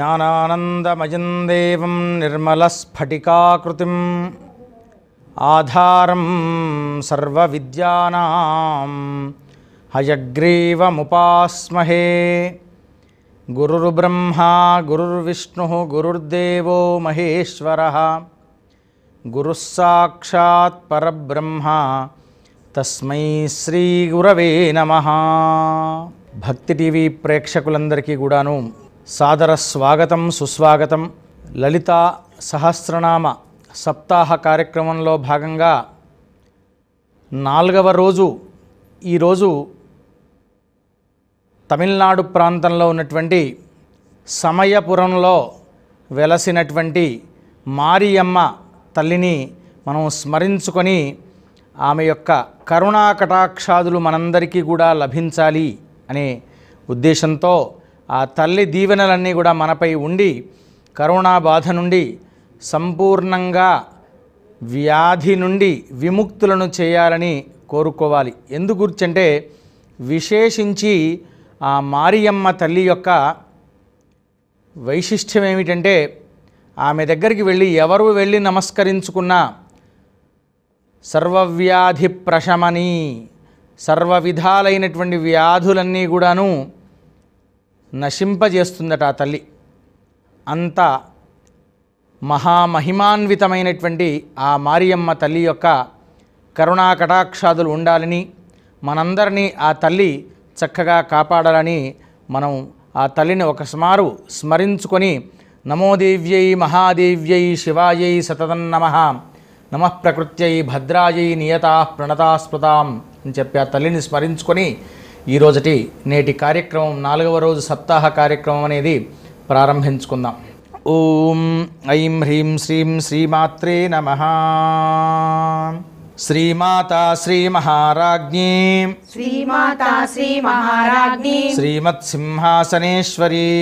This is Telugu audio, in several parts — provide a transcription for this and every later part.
జ్ఞానానందమయం దేవం నిర్మలస్ఫటికాకృతిం ఆధారం సర్వవిద్యానాం హయగ్రీవముపాస్మహే గురుర్బ్రహ్మా గురుర్విష్ణు గురుర్దేవో మహేశ్వర గురుः సాక్షాత్ పరబ్రహ్మ తస్మై శ్రీ గురవే నమ భక్తి టీవీ ప్రేక్షకులందరికీ కూడాను సాదర స్వాగతం సుస్వాగతం లలిత సహస్రనామ సప్తాహ కార్యక్రమంలో భాగంగా నాలుగవ రోజు ఈరోజు తమిళనాడు ప్రాంతంలో ఉన్నటువంటి సమయపురంలో వెలసినటువంటి మారియమ్మ తల్లిని మనం స్మరించుకొని ఆమె యొక్క కరుణా కటాక్షాదులు మనందరికీ కూడా లభించాలి అనే ఉద్దేశంతో ఆ తల్లి దీవెనలన్నీ కూడా మనపై ఉండి కరోనా బాధ నుండి సంపూర్ణంగా వ్యాధి నుండి విముక్తులను చేయాలని కోరుకోవాలి ఎందు గుర్చంటే విశేషించి ఆ మారియమ్మ తల్లి యొక్క వైశిష్ట్యం ఏమిటంటే ఆమె దగ్గరికి వెళ్ళి ఎవరు వెళ్ళి నమస్కరించుకున్నా సర్వవ్యాధి ప్రశమని సర్వ విధాలైనటువంటి వ్యాధులన్నీ కూడాను నశింపజేస్తుందట ఆ తల్లి అంత మహామహిమాన్వితమైనటువంటి ఆ మారియమ్మ తల్లి యొక్క కరుణా కటాక్షాదులు ఉండాలని మనందరినీ ఆ తల్లి చక్కగా కాపాడాలని మనం ఆ తల్లిని ఒకసుమారు స్మరించుకొని నమోదేవ్యై మహాదేవ్యై శివాయై సతతం నమ నమ ప్రకృత్యై భద్రాయై నియతా ప్రణతాస్పృతాం అని చెప్పి ఆ తల్లిని స్మరించుకొని ఈరోజటి నేటి కార్యక్రమం నాలుగవ రోజు సప్తాహ కార్యక్రమం అనేది ప్రారంభించుకుందాం ఓం ఐం హ్రీం శ్రీం శ్రీమాత్రే నమ శ్రీమాతా శ్రీమహారాజ్ఞీ శ్రీమాతా శ్రీ మహారాజ్ఞి శ్రీమత్సింహాసనేశ్వరీ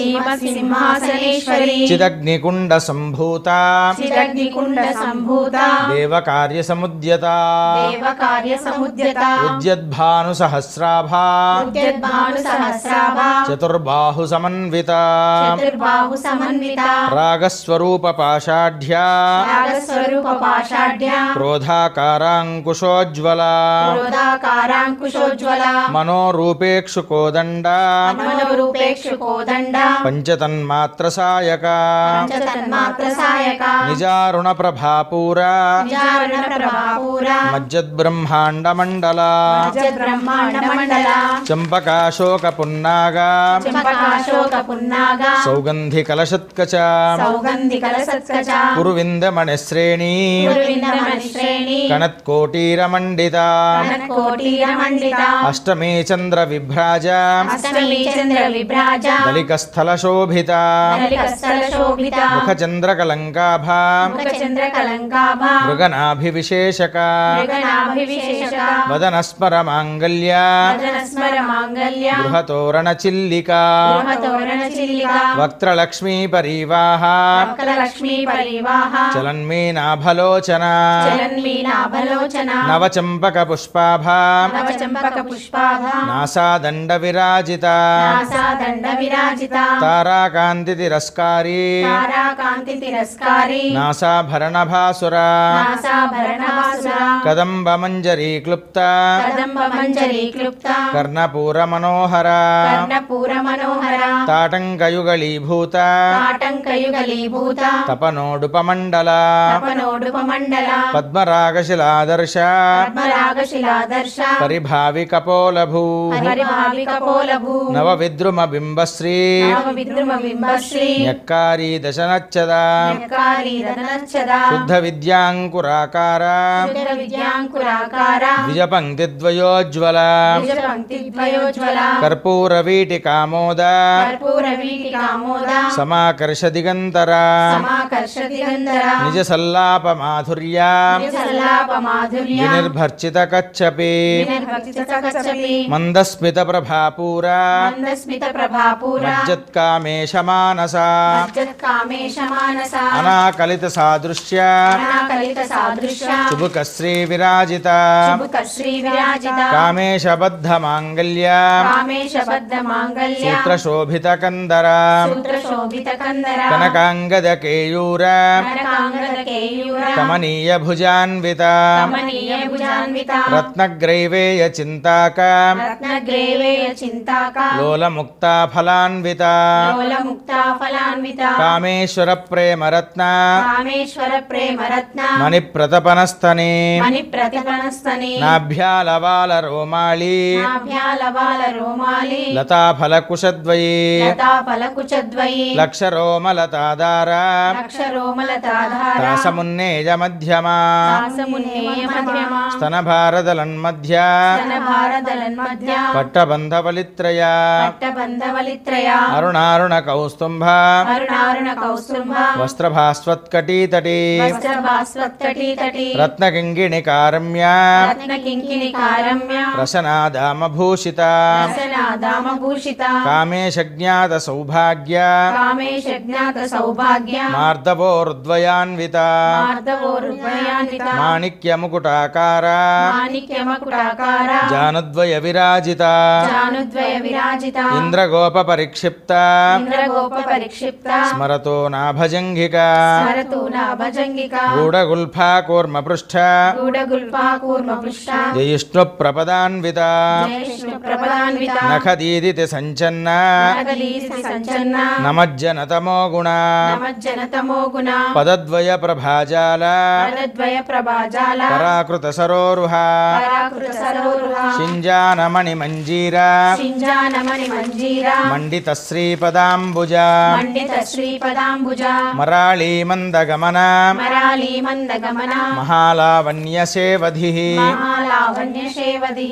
శ్రీమత్సింహాసనేశ్వరి చిదగ్నికుండ సంభూత చిదగ్నికుండ సంభూత దేవకార్యసముద్యత దేవకార్య సముద్యత ఉద్యద్భాను సహస్రాభా ఉద్యద్భాను సహస్రాభ చతుర్బాహు సమన్విత చతుర్బాహు సమన్విత రాగస్వరూప పాషాఢ్యా రాగస్వరూప పాషాఢ్య క్రోధాకారాంకుశోజ్వల క్రోధాకారాంకుశోజ్వల మనోరూపేక్షు కోదండ మనోరూపేక్షు కోదండ పంచతన్మాత్ర సాయక పంచతన్మాత్ర సాయక నిజారుణ ప్రభాపూర నిజారుణ ప్రభాపూర మజ్జద్బ్రహ్మాండ మండల బ్రహ్మాండ మండల చంపకాశోక పున్నాగా చంపకాశోక పున్నాగ సౌగంధి కలశత్కచ సౌగంధి కలసత్కచ కురువిందమణి శ్రేణి గురువిందమణిశ్రేణి కణత్కోటీరమండిత కోటీర మండిత అష్టమే చంద్ర విభ్రాజ అష్టమి చంద్ర విభ్రాజ దళికస్థల శోభిత దళికస్థల శోభిత ముఖచంద్రకలంకాభ ముఖ చంద్ర కలంకాభ మృగనాభివిశేషక మృగనాభివిశేషక వదనస్మర మాంగల్య వదనస్మర మాంగల్య గృహతోరణ చిల్లిక గృహతోరణ చిల్లిక వక్త్రలక్ష్మీ పరీవాహ వక్రలక్ష్మీ పరివాహ చలన్మీనాభలోచన చలన్మీనాభలోచన నవచంపక పుష్పాభ నవచంపక పుష్పాభ నాసాదండ విరాజిత నాసాదండ విరాజిత తారాకాంతి తిరస్కారీ తారాకాంతి తిరస్కారి నాసాభరణ భాసుర నాసాభరణ వాసుర కదంబ మంజరీ క్లుప్త కదంబ మంజరీ క్లుప్త కర్ణపూర మనోహర కర్ణపూర మనోహర తాటంకయుగళీభూత ఆటంకయుగలీభూత తపనోడుపమండల తపనోడుపమండల పద్మరాగశిలాదర్శ పద్మరాగశిలాదర్శ పరిభావి కపోలభూ పరిభావిక పోలభూ నవ విద్రుమ బింబశ్రీ నవ విద్రుమ బింబశ్రీ యక్కారీ దశనచ్చద యక్కారీ రతనచ్చద శుద్ధ విద్యాంకురాకార శుద్ధ విద్యాంకురాకార ద్విజపంక్తిద్వయోజ్వల నిజ పంక్తి ద్వయోజ్వల కర్పూర వీటికామోద కర్పూర వీటికామోద సమాకర్ష దిగంతర సమాకర్ష దిగంధర నిజ సల్లాప మాధుర్య నిజ సల్లాప విలాపమాధుర్య వినిర్భర్చిత కచ్చపి వినిర్భక్తితకచ్చపి మందస్మిత ప్రభాపూర మందస్మిత ప్రభాపూర మజ్జత్కామేశ మానస కామేశ మానస అనాకలిత సాదృశ్య అనాకలిత సాదృశ్య చుబుక శ్రీ విరాజిత చుబుక శ్రీ విరాజిత కామేశబద్ధ మాంగళ్య కామేశ బద్ధ మాంగళ్య సూత్ర శోభిత కందర సూత్ర శోభిత కందర కనకాంగద కేయూర కనకాంగద కేయూర కమనీయ భుజాన్విత కమనీయ భుజాన్విత రత్నగ్రైవేయ చింతాక రత్నగ్రేవేయ చింతాక లోల ముక్తా ఫలాన్విత లోల ముక్తా ఫలాన్విత కామేశ్వర ప్రేమరత్న కామేశ్వర ప్రేమ రత్న మణి ప్రతపనస్తని మణి ప్రతిపనస్తని నాభ్యాలవాల రోమాళి నాభ్యాలవాల రోమాలి లతాఫల కుశద్వయీ లతా ఫలకుచద్వయి లక్షరోమలతాదార లక్ష రోమలతాధార దాసమున్నేయ మధ్యమా దాసమున్నేయ మధ్యమా స్తన భారదలన్మధ్య స్తన భారదలన్మధ్య పట్టబంధవలిత్రయ పట్టబంధవలిత్రయ అరుణారుణ కౌస్తుంభ అరుణారుణ కౌస్తుభ వస్త్రభాస్వత్కటీతటి వస్త్రభాస్వత్తటి తటి రత్నకింగిణి కారమ్య రత్న కింకిని కారమ్య రసనాదామభూషిత రసనాదామభూషిత కామేశజ్ఞాత సౌభాగ్య కామేశ జ్ఞాత సౌభాగ్య మార్దవోరుద్వయాన్విత మార్దవోరుద్వయాన్విత మాణిక్యముకుటాకార మాణిక్యమకుటాకార జానుద్వయ విరాజిత జానుద్వయ విరాజిత ఇంద్రగోప పరిక్షిప్త ఇంద్రగోప పరిక్షిప్త స్మరతో నాభజంఘిక స్మరతు నాభజంగిక గూఢగుల్ఫా కూర్మ పృష్ఠ గూఢగుల్పా కూర్మ పృష్ట జయిష్ణు ప్రపదాన్విత జయష్ణు ప్రపదాన్విత నఖదీదితి సంచన్న నగలీసి సంచన్న నమజ్జనతమో గుణ నమజ్జనతమో గుణ పదద్వయ ప్రభాజాల పదద్వయ ప్రభాజాల పరాకృత సరోరుహ పరాకృత సరోరుహ షింజానమణి మంజీర సింజానమణి మంజీర మండిత శ్రీపదాంబుజ మండిత శ్రీపదాంబుజ మరాళీ మందగమన మరాళీ మందగమన మహాలావణ్య సేవధి మహాలావణ్య సేవది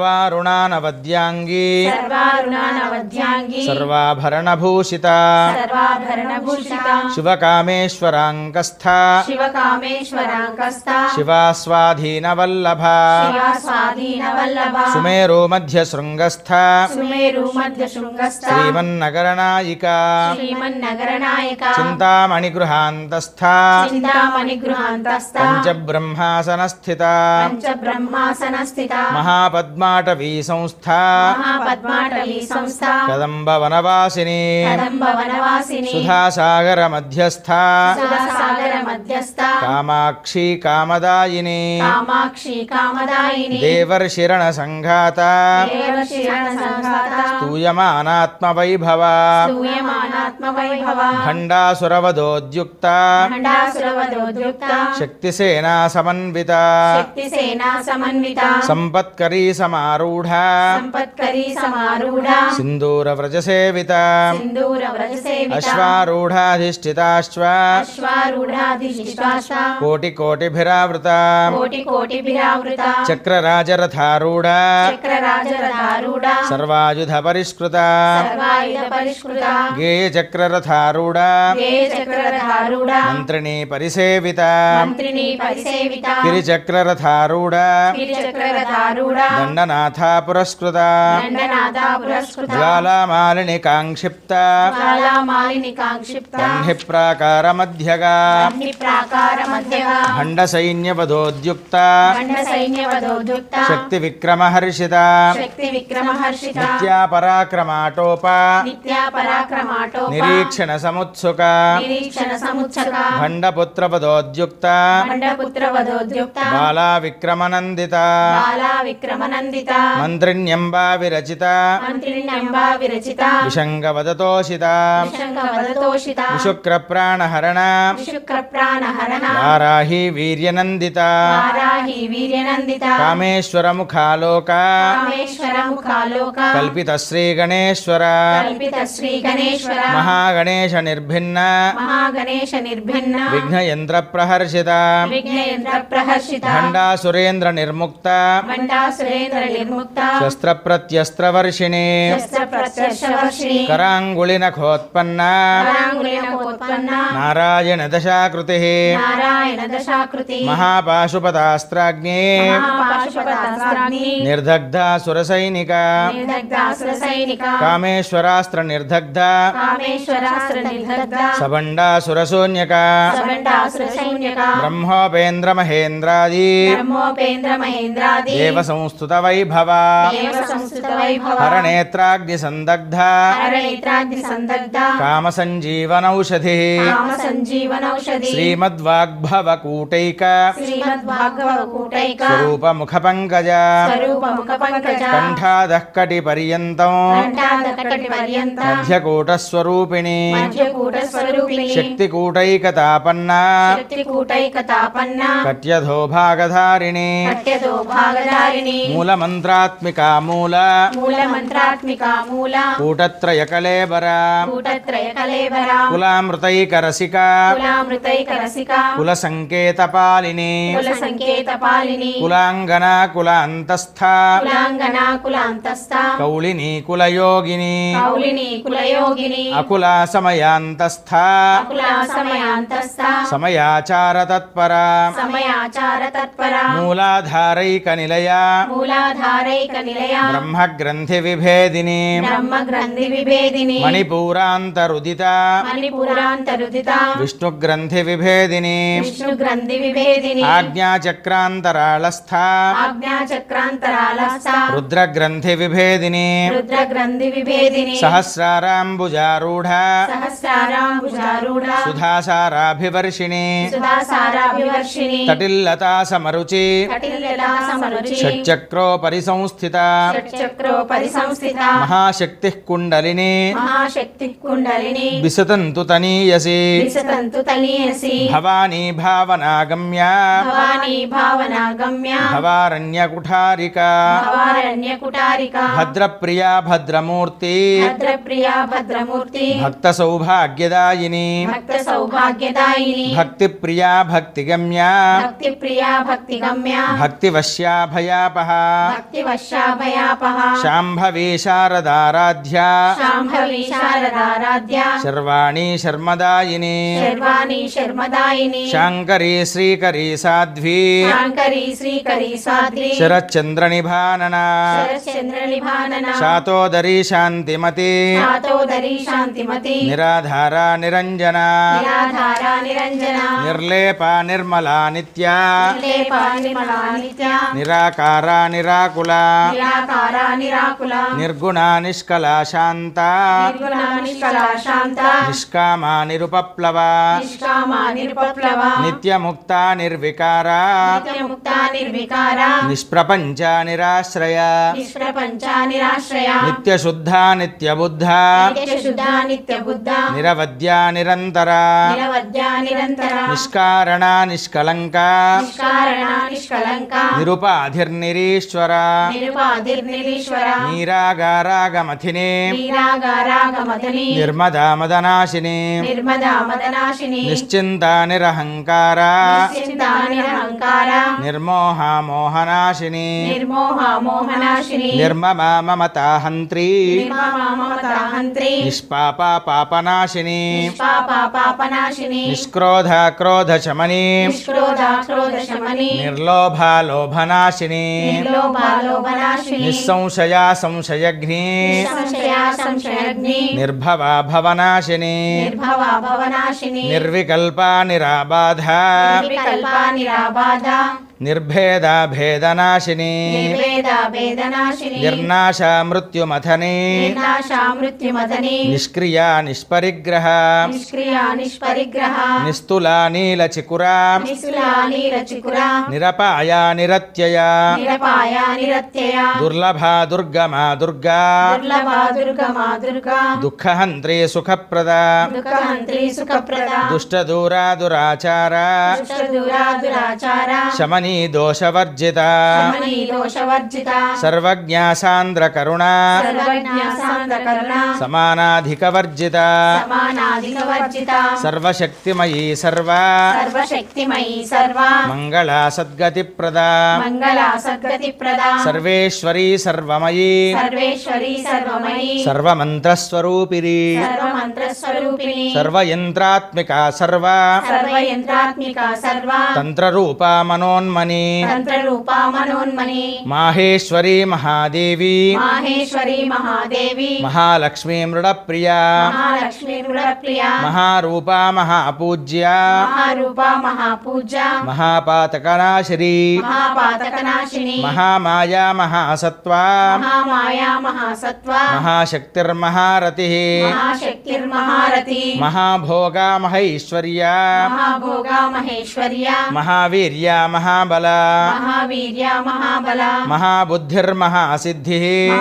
సర్వారుణానవద్యాంగీ సర్వారుణానవద్యాంగి సర్వాభరణభూషిత సర్వాభరణ భూషిత శివకామేశ్వరాంకస్థ శివకామేశ్వరాంకస్త శివాస్వాధీనవల్లభ శివ స్వాధీన వల్లభ సుమేరు మధ్య శృంగస్థ సుమేరు మధ్య శృంగస్థ శ్రీమన్నగరనాయిక శ్రీమన్నగర నాయక చింతామణిగృహాంతస్థ చింతామణి గృహాంతస్థ పంచబ్రహ్మాసనస్థిత పంచ బ్రహ్మాసన స్థిత మహాపద్మాటవీ సంస్థ మహాపద్మాటవీ సంస్థ కదంబ వనవాసిని కదంబ వనవాసిని సుధాసాగర మధ్యస్థ సుధాసాగర మధ్యస్థ కామాక్షి కామదాయిని కామాక్షి కామదాయిని దేవర్షిరణ సంఘాత దేవశిరణ సంఘాత స్తూయమానాత్మ వైభవ స్తూయమానాత్మ వైభవ భండాసురవదోద్యుక్త ఖండాసురవదోద్యుక్త శక్తిసేనా సమన్విత శక్తి సేనా సమన్విత సంపత్కరీ సమారూఢ సంపత్కరీ సమారూఢ సింధూర వ్రజసేవిత సింధూర వ్రజ సేవిత అశ్వారూఢాధిష్ఠితాశ్వ అశ్వారూఢాధిష్ఠితాశ్వ కోటి కోటిభిరావృత కోటి కోటి విరావృత చక్రరాజరథారూఢ చక్రరాజరథారూఢ సర్వాయుధ పరిష్కృత సర్వాయుధ పరిష్కృత గేయ చక్రరథారూఢ గే చక్రరథారూఢ మంత్రిణీ పరిసేవిత మంత్రిని పరిసేవిత గిరిచక్రరథారూఢ గిరిచక్రరథారూఢ దండనాథ పురస్కృత దండనాథ పురస్కృత జ్వాలామాలిని కాంక్షిప్త జ్వాలామాలిని కాంక్షిప్త వహ్ని ప్రాకార మధ్యగా అగ్ని ప్రాకార మధ్యగా భండ సైన్యవదోద్యుక్త ఖండ సైన్యవదోద్యుక్త శక్తి విక్రమహర్షిత శక్తి విక్రమహర్షిత నిత్యా పరాక్రమాటోప నిత్యా పరాక్రమాటోప నిరీక్షణ సముత్సుక నిరీక్షణ సముచ్చక భండపుత్రపదోద్యుక్త ఖండపుత్ర వదోద్యుక్త బాలా విక్రమనందిత బాలా విక్రమనందిత మంత్రిణ్యంబా విరచిత మంత్రిణ్యంబా విరచిత విషంగవదతోషిత విశంక వదతోషిత విశుక్ర ప్రాణహరణ విశుక్ర ప్రాణహరణ వారాహి వీర్యనందిత వారాహి వీర్యనందిత కామేశ్వర ముఖాలోక కామేశ్వర ముఖాలోక కల్పిత శ్రీ గణేశ్వర కల్పిత శ్రీ గణేశ్వర మహాగణేశ నిర్భిన్న మహాగణేశ నిర్భిన్న విఘ్నయంత్ర ప్రహర్షిత విఘ్నేంద్ర ప్రహర్షిత భండా సురేంద్ర నిర్ముక్త మండా సురేంద్ర నిర్ముక్త శస్త్ర ప్రత్యస్త్ర ప్రత్యక్షవర్షిణి శస్త్ర ప్రత్యక్షవర్షిణి కరాంగుళినఖోత్పన్న కరాంగులినకోత్పన్న నారాయణ దశాకృతి నారాయణ దశాకృతి మహాపాశుపతాస్త్రాగ్ని మహాపాశుపతాస్త్రాగ్ని నిర్దగ్ధ సురసైనిక నిర్దగ్ధాసుర సైనిక కామేశ్వరాస్త్ర నిర్దగ్ధ కామేశ్వరాస్త్ర నిర్దగ్ధ సబండాసురశూన్యక సబండాసుర సైన్యక బ్రహ్మోపేంద్ర మహేంద్రాది బ్రహ్మోపేంద్ర మహేంద్రాది దేవ సంస్థుత వైభవ దేవ సంస్థిత వైభవ హరనేత్రాగ్ని సందగ్ధ హరనేత్రాగ్ని సందగ్ధ కామ సంజీవనౌషధి కామ సంజీవనౌషధి శ్రీమద్వాగ్భవ కూటైక శ్రీమద్భాగవ కూటైక స్వరూప ముఖ పంకజ స్వరూప ముఖ పంకజ కంఠాదః కటి పర్యంతం కంఠాదకటి పర్యంత మధ్యకూట స్వరూపిణి మధ్యకూట స్వరూపిణి శక్తికూటైకతాపన్న శక్తి కూటైక తాపన్న కట్యధో భాగధారిణి కట్యదో భాగధారిణి మూలమంత్రాత్మిక మూల మూల మంత్రాత్మిక మూల కూటత్రయ కళేబర కూటత్రయ కలేబర కులామృతైకరసిక కులామృతైక రసిక కుల సంకేతపాలిని కుల సంకేత పాలిని కులాంగన కుల అంతస్థ కులాంగన కులాంతస్థ కౌళిని కులయోగిని కౌలిని కులయోగిని అకుల సమయాంతస్థ అకుల సమయాంతస్థ సమయాచార తత్పర సమయాచార తత్పర మూలాధారైక నిలయ మూలాధారైక నిలయ బ్రహ్మగ్రంథి విభేదిని బ్రహ్మ గ్రంథి విభేదిని మణిపూరాంతరుదిత మణిపురాంతరుదిత విష్ణుగ్రంథి విభేదిని విష్ణు గ్రంథి విభేదిని ఆజ్ఞాచక్రాంతరాళస్థ ఆజ్ఞా చక్రాంతరాలస్థ రుద్రగ్రంథి విభేదిని రుద్ర గ్రంథి విభేదిని సహస్రారాంబుజారూఢ సహస్రారాంబుజారూఢ సుధాసారాభివర్షిణి సుధాసారాభివర్షిణి తటిల్లతా సమరుచి కటిల్లలా సమరుచి షట్చక్రోపరి సంస్థిత షట్చక్రో పరిసంస్థిత మహాశక్తి కుండలిని మహాశక్తి కుండలిని విసతంతు తనీయసి విసతంతు తనీయసి భవానీ భావనాగమ్య భవానీ భావనా గమ్య భవారణ్యకుఠారిక భవారణ్య కుటారిక భద్రప్రియా భద్రమూర్తి భద్రప్రియా భద్రమూర్తి భక్త సౌభాగ్యదాయిని భక్త సౌభాగ్యదాయిని భక్తి ప్రియా భక్తిగమ్య భక్తి ప్రియా భక్తి గమ్య భక్తివశ్యాభయాపహ భక్తి వశాభయాపహ శాంభవీ శారదారాధ్య శాంభవి శారదారాధ్య శర్వాణి శర్మదాయిని శర్వాణి శర్మదాయిని శాంకరీ శ్రీకరీ సాధ్వీ శాంకరి శ్రీకరి సాధ్వి శరచంద్ర నిభానన శరచంద్ర నిభానన శాతోదరీ శాంతిమతి శాతోదరి శాంతిమతి నిరాధార నిరంజన నిరాధార నిరంజన నిర్లేప నిర్మలా నిత్య నిర్లేప నిర్మలా నిత్య నిరాకార నిరాకుల నిరాకార నిరాకుల నిర్గుణ నిష్కల శాంత నిర్గుణ నిష్కల శాంత నిష్కామ నిరుపప్లవ నిష్కామ నిరుపప్లవ నిత్యముక్త నిర్వికార నిత్యముక్త నిర్వికార నిష్ప్రపంచ నిరాశ్రయ నిష్ప్రపంచ నిరాశ్రయ నిత్యశుద్ధ నిత్యబుద్ధ నిత్య శుద్ధ నిత్య బుద్ధ నిరవద్య నిరంతర నిరవద్య నిరంతర నిష్కారణ నిష్కలంక నిష్కారణ నిష్కలంక నిరుపాధిర్నిరీశ్వర నిరుపాధిర్నిరీశ్వర నీరాగారాగమథిని నీరాగారాగమదని నిర్మదా మదనాశిని నిర్మదా మదనాశిని నిశ్చింత నిరహంకార నిశ్చింత నిరహంకార నిర్మోహ మోహనాశిని నిర్మోహ మోహనాశిని నిర్మమ మమతాహంత్రి నిర్మమ మమతాహంత్రి నిష్పాప పాపనాశిని నిష్పాప పాపనాశిని నిష్క్రోధ క్రోధ శమని నిష్క్రోధ క్రోధ శమని నిర్లోభ లోభనాశిని నిర్లోభ లోభనాశిని నిస్సంశయ సంశయఘ్ని సంశయ సంశయగ్ని నిర్భవ భవనాశిని నిర్భవ భవనాశిని నిర్వికల్ప నిరాబాధ నిర్వికల్ప నిరాబాధ నిర్భేద భేదనాశిని నిర్వేద వేదనాశిని నిర్నాశ మృత్యుమథని నిర్నాశ మృత్యుమదని నిష్క్రియ నిష్పరిగ్రహ నిష్క్రియ నిష్పరిగ్రహ నిస్తుల నీల చికుర నిశులా నీరచికుర నిరపాయ నిరత్యయ నిరపాయ నిరత్యయ దుర్లభ దుర్గమ దుర్గా దుర్లభ దుర్గమా దుర్గా దుఃఖహంత్రి సుఖప్రద దుఃఖహంత్రి సుఖప్రద దుష్టదూర దురాచార దుష్టదూరా దురాచార శమనీ రమణీ దోషవర్జిత రమణీ దోషవర్జిత సర్వజ్ఞాసాంద్ర కరుణ సర్వజ్ఞాసాంత కరుణ సమానాధికవర్జిత సమానాధికవర్జిత సర్వశక్తిమయీ సర్వ సర్వశక్తిమయీ సర్వ మంగళ సద్గతిప్రద మంగళ సద్గతి ప్రదా సర్వేశ్వరీ సర్వమయీ సర్వేశ్వరీ సర్వమయీ సర్వమంత్రస్వరూపిణి సర్వమంత్రస్వరూపిణి సర్వయంత్రాత్మిక సర్వ సర్వయంత్రాత్మిక సర్వ తంత్రరూప మనోన్మణి తంత్రరూపా మనోన్మణి మాహేశ్వరీ మహాదేవి మాహేశ్వరి మహాదేవి మహాలక్ష్మీ మృడప్రియ మహాలక్ష్మి రుడప్రియ మహారూప మహాపూజ్య మహారూప మహాపూజ మహాపాతకనాశరి మహాపాతకనాశిని మహామాయా మహాసత్వ మహామాయా మహాసత్వ మహాశక్తిర్మహారతి మహాశక్తిర్మహారథి మహాభోగ మహైశ్వర్య మహాభోగ మహేశ్వర్య మహావీర్య మహాబల మహావీర్య మహాబల మహాబుద్ధిర్మహాసిద్ధి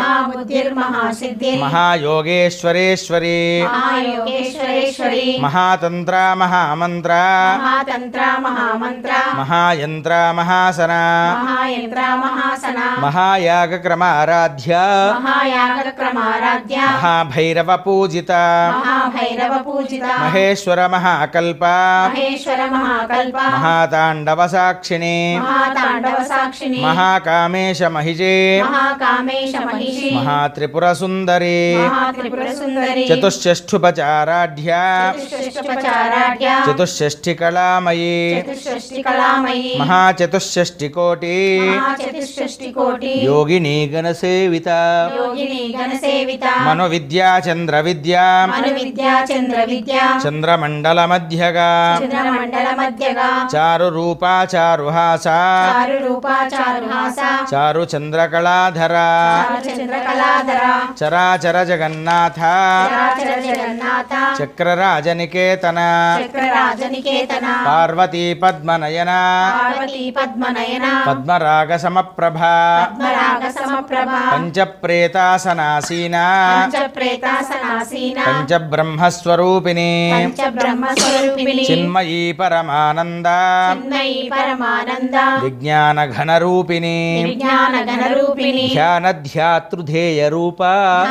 మహాబుద్ధిర్మహాసిద్ధి మహాయోగేశ్వరేశ్వరి మహాయోగేశ్వరేశ్వరి మహాతంత్ర మహామంత్ర మహాతంత్ర మహామంత్ర మహాయంత్ర మహాసన మహాయంత్ర మహాసన మహాయాగక్రమారాధ్య మహాయాగ క్రమారాధ్య మహాభైరవ పూజిత మహాభైరవ పూజిత మహేశ్వర మహాకల్ప మహేశ్వర మహాకల్ప మహాతాండవ సాక్షిణి మహాతాండవ సాక్షిని మహాకామేశ మహిజే మహాకామేశ మహిషి మహాత్రిపుర సుందరి మహాత్రిపుర సుందరి చతుష్షష్ఠుపచారాఢ్య చతుష్షష్టిపచారాఢ్య చతుష్షష్ఠి కళామయీ చతుష్షష్టి కళామయీ మహాచతుష్షష్టి కోటి మహాచతుష్షష్టి కోటి యోగిని గణసేవిత యోగిని గణసేవిత మను విద్యా చంద్ర విద్యా మను విద్యా చంద్ర విద్య చంద్రమండల మధ్యగా చంద్రమండల మధ్యగా చారు రూపా చారుహాస చారు రూపా చారుహాస చారు చంద్రకళాధర చారు చంద్రకళాధర చరాచర జగన్నాథ చరాచర జగన్నాథ చక్రరాజనికేతన చక్రరాజనికేతన పార్వతీ పద్మనయన పార్వతీ పద్మనయన పద్మరాగ సమప్రభ పద్మరాగ సమప్రభ పంచప్రేతాసనాసీన పంచప్రేతాసనాసీన పంచబ్రహ్మస్వరూపిణి పంచబ్రహ్మస్వరూపిణి చిన్మయీ పరమానంద చిన్మయీ పరమానంద విజ్ఞాన ఘనరూపిణి విజ్ఞాన గణరూపిణి ధ్యానధ్యాతృధేయ రూప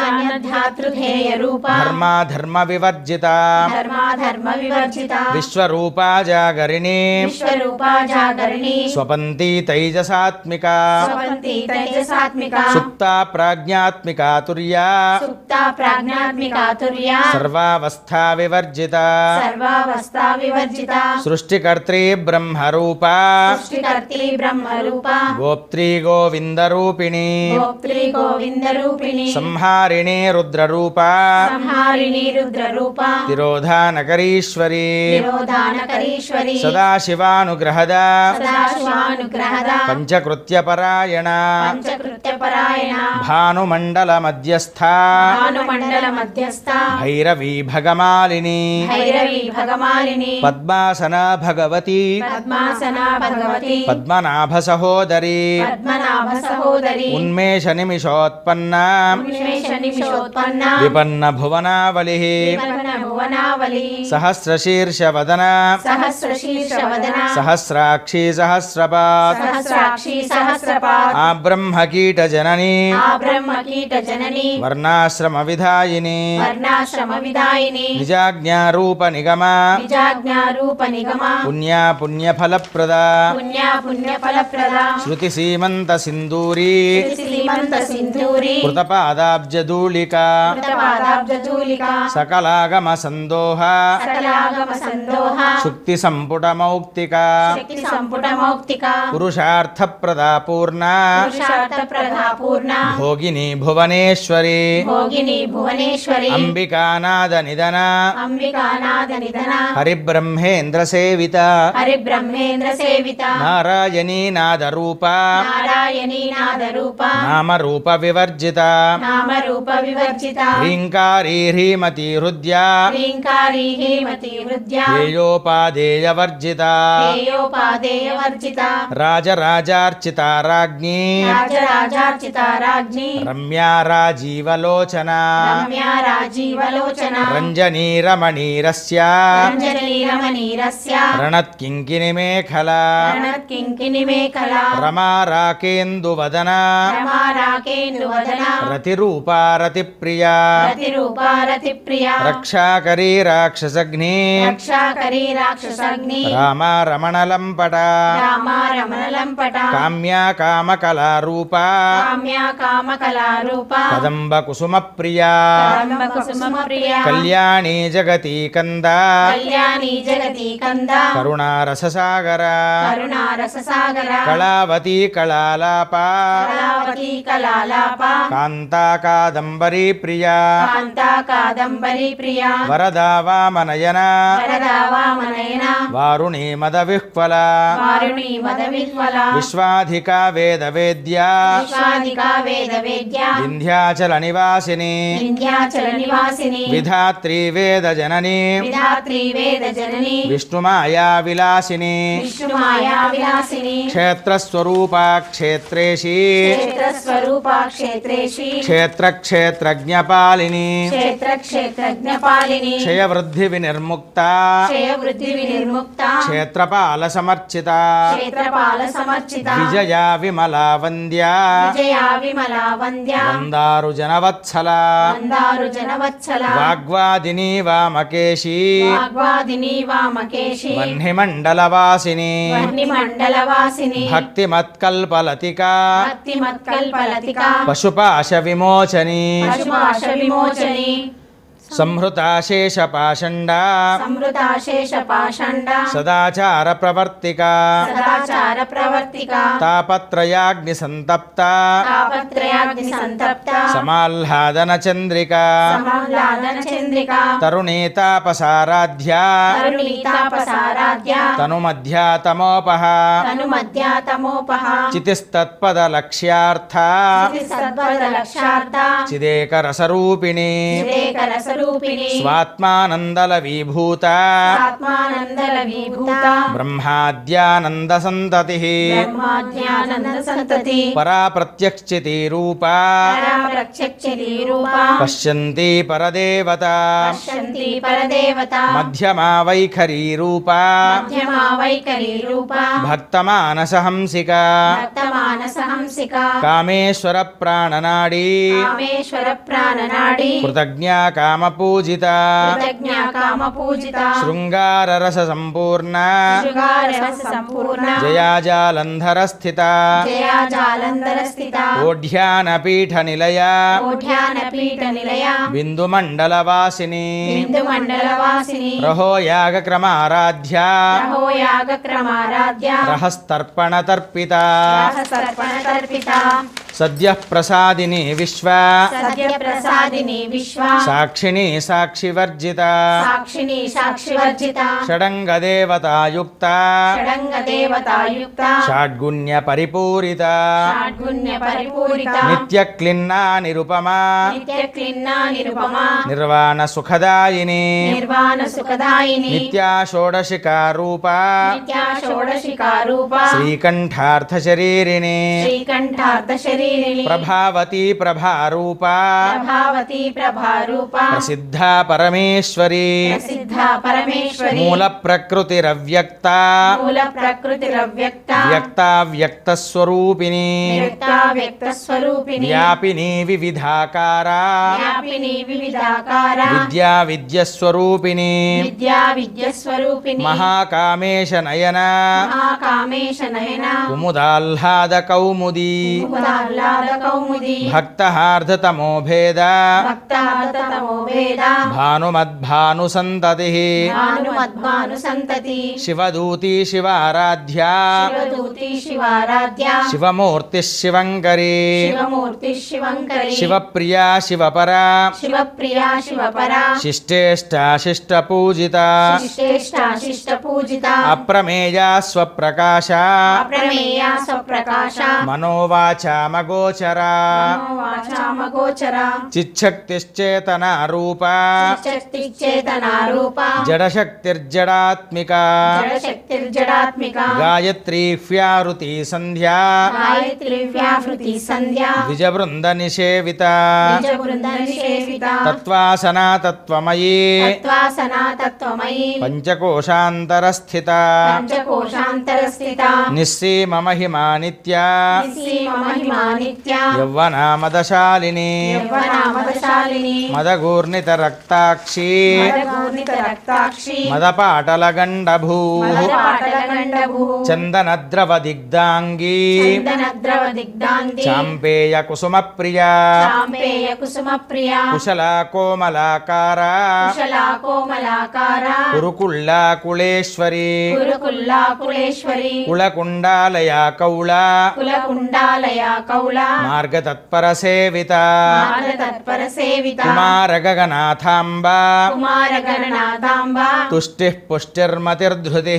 ధాతృధేయ రూప ధర్మాధర్మ వివర్జిత ధర్మాధర్మ వివర్జిత విశ్వరూపా జాగరిణి విశ్వరూపా జాగరణి స్వపంతి తైజసాత్మిక స్వపంతి తేజసాత్మిక సుప్త ప్రాజ్ఞాత్మిక తుర్యా సుప్త ప్రాజ్ఞాత్మికాతుర్య సర్వావస్థా వివర్జిత సర్వావస్థా వివర్జిత సృష్టికర్త్రీ బ్రహ్మరూప సృష్టికర్తి బ్రహ్మరూప గోప్త్రీ గోవిందరూపిణి గోప్త్రి గోవింద రూపిణి సంహారిణి రుద్రరూప సంహారిణి రుద్రరూప తిరోధానకరీశ్వరి నిరోధానకరీశ్వరి సదాశివానుగ్రహద సదాశివానుగ్రహద పంచకృత్యపరాయణ పంచకృత్యపరాయణ భానుమండల మధ్యస్థ భానుమండల మధ్యస్థ భైరవీ భగమాలిని భైరవి భగమాలిని పద్మాసన భగవతి పద్మాసన భగవతి పద్మనాభ సహోదరి పద్మనాభ సహోదరి ఉన్మేష నిమిషోత్పన్న ఉన్మేష నిమిషోత్పన్న విపన్న భువనావలి విపన్న భువనావలి సహస్రశీర్ష వదన సహస్రశీర్ష వదన సహస్రాక్షి సహస్రపాత్ సహస్రాక్షి సహస్రపాత్ ఆ బ్రహ్మకీట జనని ఆ బ్రహ్మ కీట జనని వర్ణాశ్రమ విధాయిని వర్ణాశ్రమ విదాయిని నిజాజ్ఞారూప నిగమ నిజాజ్ఞా రూప నిగమ పుణ్యా పుణ్యఫలప్రద పుణ్య పుణ్య ఫలప్రద శృతి సీమంత సింధూరి శ్రీమంత సింధూరి కృతపాదాబ్జదూళిక కృతపాదాబ్జూలిక సకలాగమ సందోహ సకలాగమ సందోహ శుక్తి సంపుట మౌక్తిక శక్తి సంపుట మౌక్తిక పురుషార్థ ప్రదాపూర్ణ పురుషార్థ ప్రధా పూర్ణ భోగిని భువనేశ్వరి భోగిని భువనేశ్వరి అంబికానాద నిదన అంబికానాథ నిధన హరిబ్రహ్మేంద్ర సేవిత హరి బ్రహ్మేంద్ర సేవిత నారాయణీ నాద రూప నారాయణీ నాద రూప నామ రూప వివర్జిత నామ రూప వివర్జిత హ్రీంకారీ హ్రీమతి హృద్యా శ్రీ ह्रीङ्कारी हेमती हृद्या ధ్యేయోపాదేయవర్జిత ध्येयोपादेयवर्जिता రాజరాజార్చిత రాజ్ఞీ राजराजार्चिता राज्ञी రమ్యా రాజీవలోచన रम्या राजीवलोचना రంజనీరమణీరస్య रञ्जनीरमणीरस्य రణత్కింకినిమేఖలా रणत्किङ्किनिमेखला రమా రాకేందువదన रमा राकेन्दुवदना రతిరూపా రతిప్రియా रतिरूपा रतिप्रिया రక్షాకరీ రాక్షసగ్ని रक्षाकरी राक्षसाग्नि రామ రమణలంపట रामा रमणलम्पटा కామ్యా కామకళారూపా काम्या कामकलारूपा కదంబ కుసుమ ప్రియా कदम्बकुसुमप्रिया కళ్యాణీ జగతి కంద कल्याणी जगति कन्दा కరుణారససాగర करुणारससागरा కళావతి కళాలాపా कलावती कलालापा కాంతా కాదంబరీ ప్రియా कान्ता कादम्बरी प्रिया వరదా వామనయన वरदा वामनयन వారుణీ మద విహ్వల वारुणी मदविह्वला విశ్వాధికా వేద వేద్యా विश्वादिका वेदवेद्या వింధ్యాచల నివాసిని विन्ध्याचल निवासिनी విధాత్రి వేద జనని विधात्री वेद जननी విష్ణుమాయా విలాసిని विष्णुमाया विलासिनी క్షేత్రస్వరూపా క్షేత్రేషి क्षेत्रस्वरूपा क्षेत्रेषि క్షేత్ర క్షేత్రజ్ఞపాలిని क्षेत्र क्षेत्रज्ञपालिनी క్షయవృద్ధి వినిర్ముక్త क्षयवृद्धि विनिर्मुक्ता క్షేత్రపాల సమర్చిత क्षेत्रपाल समर्चिता విజయా విమలా వంద్యా विजया विमला वन्द्या వందారు జనవత్సల मन्दारु जनवत्सला వాగ్వాదిని వామకేశీ वाग्वादिनी वामकेशी వహ్నిమండలవాసిని वह्निमण्डलवासिनी భక్తిమత్కల్పలతికా भक्तिमत्कल्पलतिका పశుపాశ విమోచని पशुपाशविमोचनी సంహృతాశేషపాషండా संवृता शेषपाषण्डा సదాచార ప్రవర్తిక सदाचार प्रवर्तिका తాపత్రయాగ్ని సంతప్త तापत्रयाग्निसन्तप्ता సమాహ్లాదన చంద్రిక समाह्लादन चन्द्रिका తరుణీతాపసారాధ్యా तरुणीतापसाराध्या తనుమధ్యాతమోపహ तनुमध्या तमोपः చితిస్తత్పద లక్ష్యార్థ सद्वरलक्षार्था చిదేక రసరూపిణి चिदेकरसरूपिणी స్వాత్మానందల విభూత आत्मानन्दरवीभूता బ్రహ్మాద్యానంద సంతతి ब्रह्माज्ञानन्दसन्तति పరా ప్రత్యక్షితి రూపా परा प्रत्यक्षरीरूपा పశ్యంతి పరదేవత पश्यन्ति परदेवता మధ్యమా వైఖరీ రూపా मध्यमा वैकरीरूपा భక్తమానసహంసిక भक्तमानसहंसिका కామేశ్వర ప్రాణనాడీ कामेश्वरप्राणनाडी కృతజ్ఞా కామపూజిత कृतज्ञा कामपूजिता శృంగారరస సంపూర్ణ शृगारसम्पूर्णा జయాజాలంధర స్థిత जया जालन्धरस्थिता ఓఢ్యానపీఠ నిలయ ओढ्यानपीठनिलया బిందుమండలవాసిని बिन्दुमण्डलवासिनी రహో యాగక్రమారాధ్య रहो यागक्रमाराध्या రహస్తర్పణ తర్పిత सर्पणतर्पिता సద్య ప్రసాదిని విశ్వ सद्यप्रसादिनी विश्वा సాక్షిణి సాక్షివర్జిత साक्षिणी साक्षिवर्जिता షడంగదేవతాయుక్త षडङ्गदेवतायुक्ता షాడ్గుణ్య పరిపూరిత षाड्गुण्यपरिपूरिता నిత్యక్లిన్నా నిరుపమా नित्यक्लिन्ना निरुपमा నిర్వాణ సుఖదాయిని निर्वाणसुखदायिनी నిత్యా షోడశికా రూపా नित्या षोडशिका रूपा శ్రీకంఠార్థ శరీరిణి श्रीकण्ठार्धशरीरिणी ప్రభావతి ప్రభారూపా प्रभावती प्रभारूपा ప్రసిద్ధా పరమేశ్వరి प्रसिद्धा परमेश्वरी మూల ప్రకృతిరవ్యక్త मूलप्रकृतिरव्यक्ता వ్యక్తావ్యక్త స్వరూపిణి व्यक्ता व्यक्तस्वरूपिणी వ్యాపిని వివిధాకారా व्यापिनी विविधाकारा విద్యా విద్యస్వరూపిణి विद्या विद्यस्वरूपिणी మహాకామేశ నయన महाकामेश नयना కుముదాహ్లాద కౌముదీ मुदाह्लाद कौमुदी భక్తహార్ధతమో భేద भक्तातमो भेदा భానుమద్భాను సంతతి भानुमद्भानुसन्तति శివదూతి శివారాధ్యా शिवदूती शिवाराध्या శివమూర్తి శివంకరీ शिवमूर्तिः शिवङ्करी శివప్రియా శివపరా शिवप्रिया शिवपरा శిష్టేష్టాశిష్టపూజిత शिष्टेष्टा शिष्टपूजिता అప్రమేయా స్వప్రకాశ अप्रमेया स्वप्रकाशा మనోవాచామ వాచామగోచర వాచామగోచర చిచ్చక్తిశ్చేతన రూప శక్తిచేతనారూప జడశక్తిర్జడాత్మిక జడశక్తిర్జడాత్మిక గాయత్రీ వ్యారుతి సంధ్యా గాయత్రి వ్యాహృతి సంధ్యా ద్విజబృంద నిషేవిత నిజ బృంద నిషేవిత తత్వాసనా తత్వమయీ తత్వాసనా తత్వమయీ పంచకోశాంతరస్థిత పంచకోశాంతరస్థిత నిస్సీమ మహిమా నిత్యా నిస్సీమ మహిమా నిత్య యవ్వనామదశాలిని యవ్వనామదశాలిని మదగూర్ణిత రక్తాక్షి మదగూర్ణిత రక్తాక్షి మదపాటల గండభూ మదపాటలగండభూ చందనద్రవ దిగ్ధాంగీ చందనద్రవ దిగ్ధాంతి చాంపేయ కుసుమ ప్రియా చాంపేయ కుసుమ ప్రియ కుశల కోమలాకార కుశలా కోమలాకార కురుకుళ్ళా కుళేశ్వరి కురుకుల్లా కులేశ్వరి కుళకుండాలయ కౌళ కులకుండాలయ కౌల మార్గతత్పర సేవిత తత్పర సేవిత కుమార గగనాథాంబ కుమార గణనాథాంబ తుష్టి పుష్టిర్మతిర్ధృతి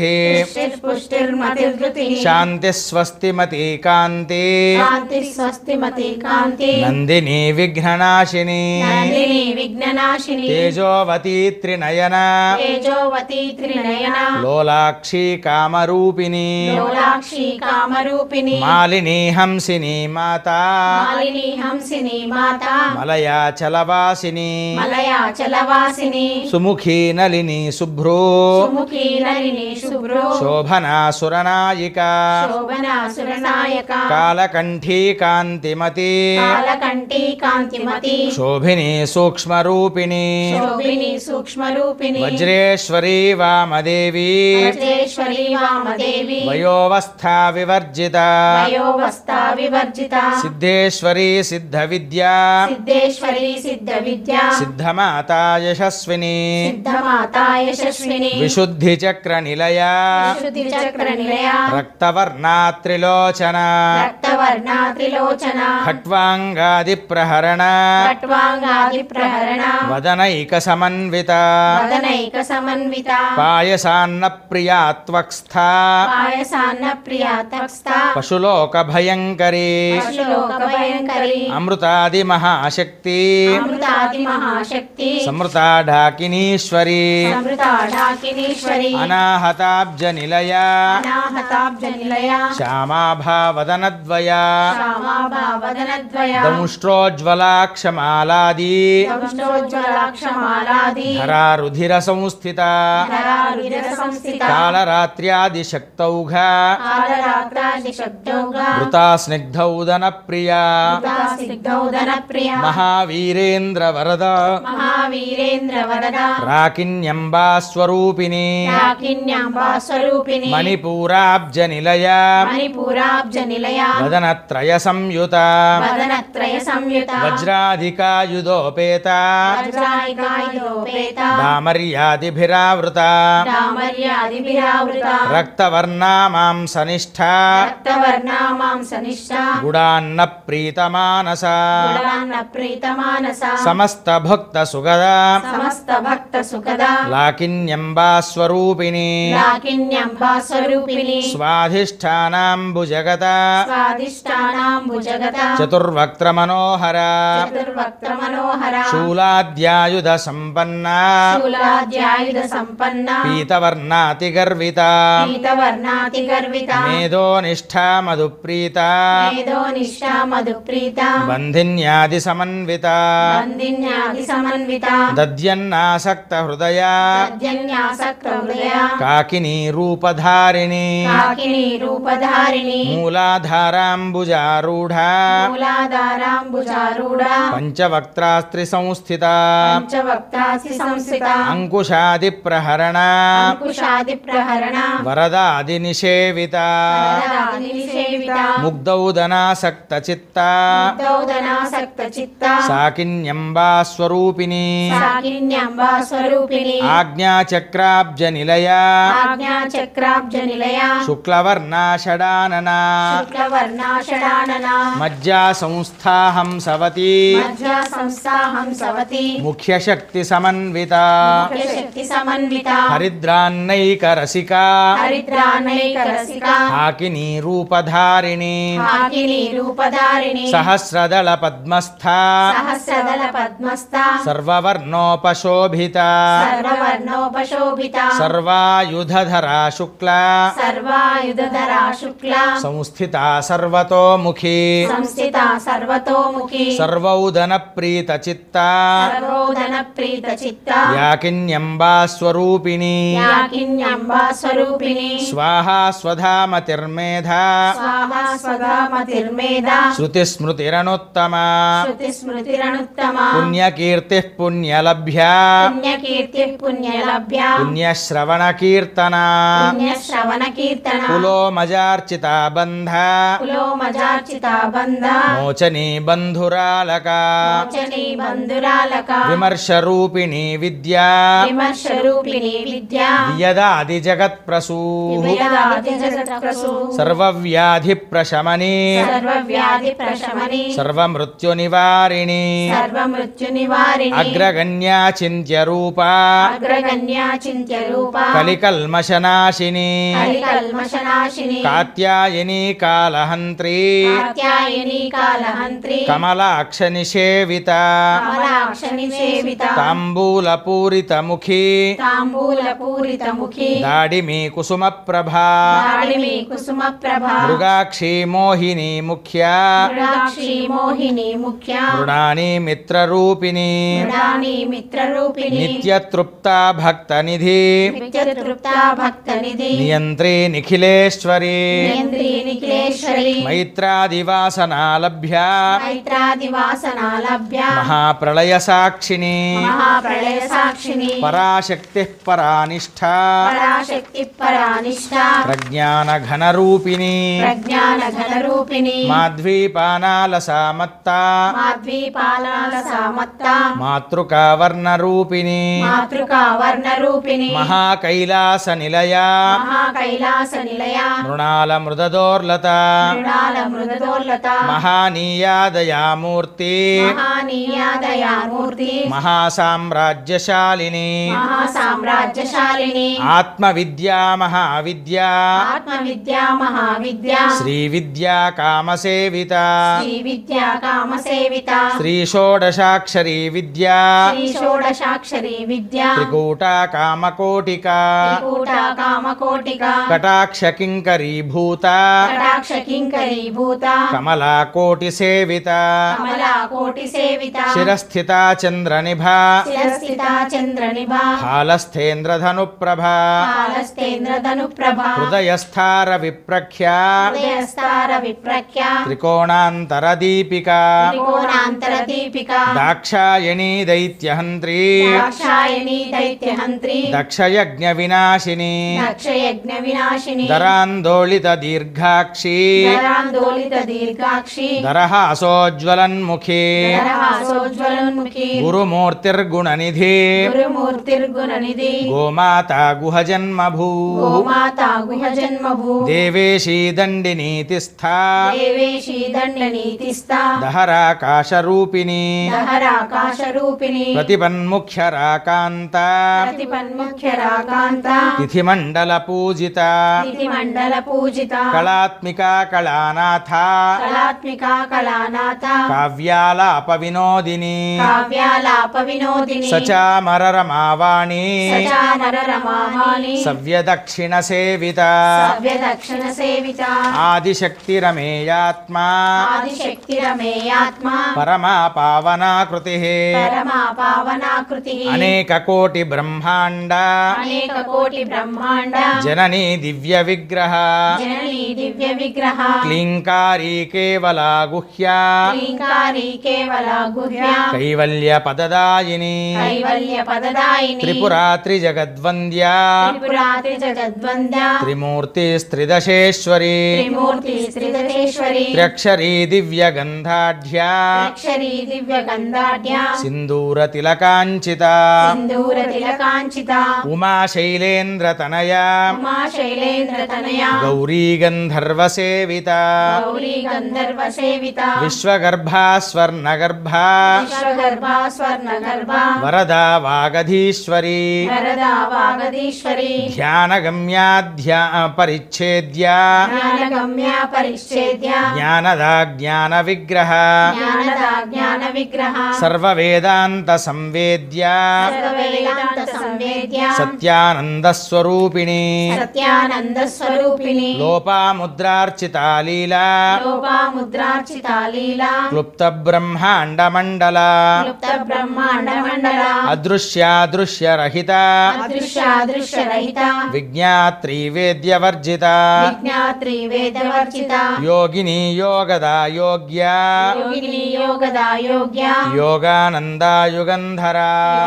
పుష్టిర్మతిర్ధృతి శాంతి స్వస్తిమతి కాంతి కాంతి స్వస్తిమతి కాంతి నందిని విఘ్ననాశిని నందిని విఘ్ననాశిని తేజోవతి త్రినయన తేజోవతి త్రినయన లోలాక్షి కామరూపిణి లోలాక్షి కామరూపిణి మాలిని హంసిని మాత మాలిని హంసిని మాత మలయాచలవాసిని మలయాచలవాసిని సుముఖీ నలిని శుభ్రో సుముఖి నలిని శుభ్రో శోభనా సురనాయిక శోభనా సురనాయక కాలకంఠీ కాంతిమతి కాలకంఠీ కాంతిమతి శోభిని సూక్ష్మరూపిణి శోభిని సూక్ష్మరూపిణి వజ్రేశ్వరీ వామదేవి వజ్రేశ్వరి వామదేవి వయోవస్థా వివర్జిత వయోవస్థా వివర్జిత సిద్ధేశ్వరీ సిద్ధ విద్యా సిద్ధేశ్వరి సిద్ధ విద్యా సిద్ధమాత యశస్విని సిద్ధమాతా యశస్విని విశుద్ధి చక్ర నిలయ విశుద్ధి చక్ర నిలయ రక్తవర్ణా త్రిలోచన రక్తవర్ణ త్రిలోచన ఖట్వాంగాది ప్రహరణ ఖట్వాంగాది ప్రహరణ వదనైక సమన్విత వదనైక సమన్విత పాయసాన్న ప్రియాత్వక్స్థ పాయసాన్న ప్రియ తక్స్థ పశులోక భయంకరీ పశులోక భయంకరి అమృతాది మహాశక్తి అమృతాది మహాశక్తి సమృతా ఢాకినీశ్వరి సమృతా ఢాకినీశ్వరి అనాహతాబ్జ నిలయ అనాహతాబ్జ నిలయ శ్యామాభావదనద్వయ శ్యామాభావదనద్వయ దంష్ట్రోజ్వలాక్షమాలాది దంష్టోజ్వలాక్షమాలాది ధరారుధిర సంస్థిత ధరారుధిర సంస్థిత కాళరాత్ర్యాది శక్తౌఘ కాలరాత్రాది శబ్దౌగా మృతా స్నిగ్ధౌదన ప్రియా సిద్ధౌదన ప్రియ మహావీరేంద్ర వరద మహావీరేంద్ర వరద రాకిన్యంబా స్వరూపిణి రాకిన్యాంబా స్వరూపిణి మణిపూరాబ్జ నిలయ మణిపూరాబ్జ నిలయ వదనత్రయ సంయుత వదనత్రయ సంయుత వజ్రాధికాయుధోపేత వజ్రాయికాయుధోపేత దామర్యాదిభిరావృత రామర్యాదిభిరావృత రక్తవర్ణా మాంసనిష్ట రక్తవర్ణా మాంసనిష్ట గుడాన్న ప్రీతమానస గుడాన్న ప్రీతమానస సమస్త భక్త సుగద సమస్త భక్త సుఖద లాకిన్యంబా స్వరూపిణి లాకిన్యంబా స్వరూపిణి స్వాధిష్టానాంబుజగత స్వాదిష్టానాంబుజగత చతుర్వక్త్ర మనోహర చతుర్వక్త్ర మనోహర శూలాద్యాయుధ సంపన్న శూలాధ్యాయుధ సంపన్న పీతవర్ణాతి గర్విత పీతవర్ణాతి గర్విత మేధో నిష్ఠా మధుప్రీత మేధో నిష్ఠా మధు ప్రీత బంధిన్యాది సమన్విత బంధిన్యాది సమన్విత దద్యన్నాసక్త హృదయ అద్యన్యాసక్త హృదయ కాకినీ రూపధారిణి కాకిని రూపధారిణి మూలాధారాంబుజారూఢ మూలాధారాంబుజారూఢ పంచవక్త్రాస్త్రి సంస్థిత పంచవక్తాసి సంస్థిత అంకుశాది ప్రహరణ అంకుశాది ప్రహరణ వరదాది నిషేవిత వరదాది నిషేవిత ముగ్ధౌదనాసక్త చిత్త దౌదనాసక్త చిత్త సాకిన్యంబా స్వరూపిణి సాకిన్యంబా స్వరూపిణి ఆజ్ఞాచక్రాబ్జ నిలయ ఆజ్ఞా చక్రాబ్జ నిలయ శుక్లవర్ణా షడానన శుక్లవర్ణాషడానన మజ్జా సంస్థాహం సవతి మధ్య సంస్థాహం సవతి ముఖ్యశక్తి సమన్విత శక్తి సమన్విత హరిద్రాన్నైక రసిక హరిద్రానైక రసిక హాకినీ రూపధారిణి హాకిని రూపధారిణి సహస్రదళ పద్మస్థ సహస్రదళ పద్మస్థ సర్వవర్ణోపశోభిత సర్వవర్ణోపశోభిత సర్వాయుధధరా శుక్ల సర్వాయుధరా శుక్ల సంస్థిత సర్వతోముఖీ సంస్థిత సర్వతోముఖి సర్వౌదన ప్రీత చిత్త సర్వోదన ప్రీత చిత్త యాకిన్యంబా స్వరూపిణి యాకిన్యంబా స్వరూపిణి స్వాహా స్వధామతిర్మేధ స్వాహా స్వధామతిర్మేధ శృతిస్మృతిరనుత్తమ శృతి స్మృతిరనుత్తమ పుణ్యకీర్తి పుణ్యలభ్య పుణ్యకీర్తి పుణ్యలభ్య పుణ్యశ్రవణ కీర్తన పుణ్యశ్రవణ కీర్తన కులోమజార్చిత బంధ కులోమజార్చిత బంధ మోచనీ బంధురాలక మోచని బంధురాలక విమర్శ రూపిణి విద్యా విమర్శ రూపిణి విద్య యదాది జగత్ప్రసూ వివేదాది జగత్ప్రసూ సర్వవ్యాధి ప్రశమని సర్వవ్యాధి ప్రశమని సర్వమృత్యు నివారిణి సర్వమృత్యు నివారిణి అగ్రగణ్యా చింత్య రూప అగ్రగణ్యా చింత్య రూప కలికల్మషనాశిని కలికల్మషనాశిని కాత్యాయని కాలహంత్రి కాత్యాయని కాలహంత్రి కమలాక్ష నిషేవిత కమలాక్షని సేవిత తాంబూల పూరిత ముఖీ తాంబూల పూరిత ముఖి దాడిమి కుసుమ ప్రభా దాడిమి కుసుమ ప్రభ మృగాక్షి మోహిని ముఖ్య మృడాక్షి మోహిని ముఖ్య మృడాని మిత్రరూపిణి మృడాని మిత్రరూపిణి నిత్యతృప్త భక్త నిధి నిత్యతృప్త భక్త నిధి నియంత్రి నిఖిలేశ్వరి నియంత్రి నిఖిలేశ్వరి మైత్రాదివాసనాలభ్య మైత్రాదివాసనాలభ్య మహాప్రళయ సాక్షిణి మహాప్రళయ సాక్షిని పరాశక్తి పరానిష్ట పరాశక్తి పరానిష్ట ప్రజ్ఞాన ఘనరూపిణి ప్రజ్ఞాన ఘనరూపిణి మాధ్వీపానాల సామత్త మాధ్వీపాలాల సామత్త మాతృకా వర్ణరూపిణి మాతృకా వర్ణరూపిణి మహాకైలాస నిలయ మహాకైలాస నిలయ మృణాల మృదదోర్లత మృణాల మృదోల్లత మహానీయాదయామూర్తి మహానీయాదయామూర్తి మహాసామ్రాజ్యశాలిని మహాసామ్రాజ్యశాలిని ఆత్మవిద్యా మహావిద్యా ఆత్మవిద్యా మహావిద్యా శ్రీ విద్యా కామసేవిత శ్రీ విద్యా కామసేవిత శ్రీ షోడశాక్షరీ విద్యా శ్రీ షోడశాక్షరి విద్యా త్రికూట కామకోటిక త్రికూట కామకోటిక కటాక్ష కింకరీభూత కటాక్ష కింకరీ భూత కమలా కోటి సేవిత కమలా కోటి సేవిత శిరస్థిత చంద్రనిభ శిరస్థిత చంద్రనిభ హాలస్థేంద్రధను ప్రభ కాలస్తేంద్ర ధను ప్రభ హృదయస్థార విప్రఖ్య హృదయస్తార విప్రఖ్య త్రికోణాంతర దీపిక త్రికోణాంతర దీపిక దాక్షాయణీ దైత్యహంత్రి దాక్షాయణి దైత్యహంత్రి దక్షయజ్ఞ వినాశిని దక్షయజ్ఞ వినాశిని దరాందోళిత దీర్ఘాక్షి దరాందోళిత దీర్ఘాక్షి దరహాసోజ్వలన్ముఖి దరహాసోజ్వలోన్ముఖి గురుమూర్తిర్గుణనిధి గురుమూర్తిర్గుణనిధి గోమాత గుహజన్మభూ గోమాత గుహ జన్మభూ దేవేశీ దండినీతిస్థా దేవేశీ దండనీతిస్తా దహరాకాశరూపిణి దహరాకాశ రూపిణి ప్రతిపన్ముఖ్యరాకాంత ప్రతిపన్ముఖ్య రాకాంత తిథిమండల పూజిత తిథి మండల పూజిత కళాత్మిక కళానాథ కళాత్మిక కళానాథ కావ్యాలాప వినోదిని కావ్యాలాప వినోదిని సచామరరమావాణి సచానర రమామాని సవ్యదక్షిణ సేవిత సవ్య దక్షిణ సేవిత ఆదిశక్తిరమేయాత్మా ఆదిశక్తి రమేయాత్మ పరమా పావనాకృతి పరమా పావనాకృతి అనేక కోటి బ్రహ్మాండ అనేక కోటి బ్రహ్మాండ జననీ దివ్య విగ్రహ జననీ దివ్య విగ్రహ క్లీంకారీ కేవల గుహ్య శ్రీంకారి కేవల గుహ్య కైవల్య పద పదదాయిని కైవల్య పదదాయిని త్రిపురా త్రిజగద్వంద్యా త్రిపురాత్రి జగద్వంద్య త్రిమూర్తి స్త్రిదశేశ్వరి త్రిమూర్తి శ్రీధరేశ్వరి త్ర్యక్షరీ దివ్యగంధాఢ్యా అక్షరీ దివ్య గంధాఢ్య సింధూర తిలకాంచిత సింధూర తిలకాంచిత ఉమా శైలేంద్ర తనయా ఉమా శైలేంద్ర తనయ గౌరీ గంధర్వ సేవిత గౌరీ గంధర్వ సేవిత విశ్వగర్భా స్వర్ణగర్భా విశ్వగర్భ స్వర్ణ గర్భ వరదా వాగధీశ్వరి వరదా వాగదీశ్వరి ధ్యానగమ్యా ధ్యా పరిచ్ఛేద్యా జ్ఞానగమ్య పరిచ్ఛేద్య జ్ఞానదా జ్ఞాన విగ్రహ జ్ఞానదా జ్ఞాన విగ్రహ సర్వవేదాంత సంవేద్యా సర్వవేదాంత సంవేద్య సత్యానంద స్వరూపిణి సత్యానంద స్వరూపిణి లోపాముద్రార్చితా లీలా లోపాముద్రార్చిత లీలా క్లుప్త బ్రహ్మాండ మండల క్లుప్త బ్రహ్మాండ మండల అదృశ్యాదృశ్య రహిత అదృశ్యాదృశ్య రహిత విజ్ఞాత్రి వేద్యవర్జిత విజ్ఞాత్రి వేదవర్జిత యోగిని యోగదా యోగ్య యోగిని యోగదా యోగ్య యోగానందాయుగంధర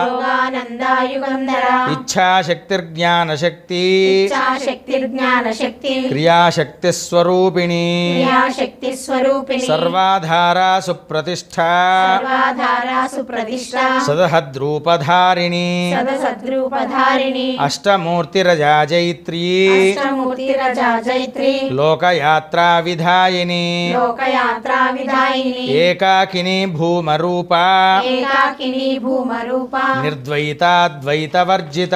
యోగానందాయుగంధర ఇచ్ఛాశక్తిర్జ్ఞానశక్తి ఇచ్ఛాశక్తిర్జ్ఞాన శక్తి క్రియాశక్తి స్వరూపిణి క్రియాశక్తి స్వరూపిణి సర్వాధారా సుప్రతిష్ఠ సర్వాధారా సుప్రతిష్ట సదహద్రూపధారిణి సదసద్రూపధారిణి అష్టమూర్తిరజా జైత్రీ అష్టమూర్తి రజా జైత్రి లోకయాత్రా విధాయిని లోకయాత్రా విధాయిని ఏకాకిని భూమరూప ఏకాకిని భూమరూప నిర్ద్వైతాద్వైతవర్జిత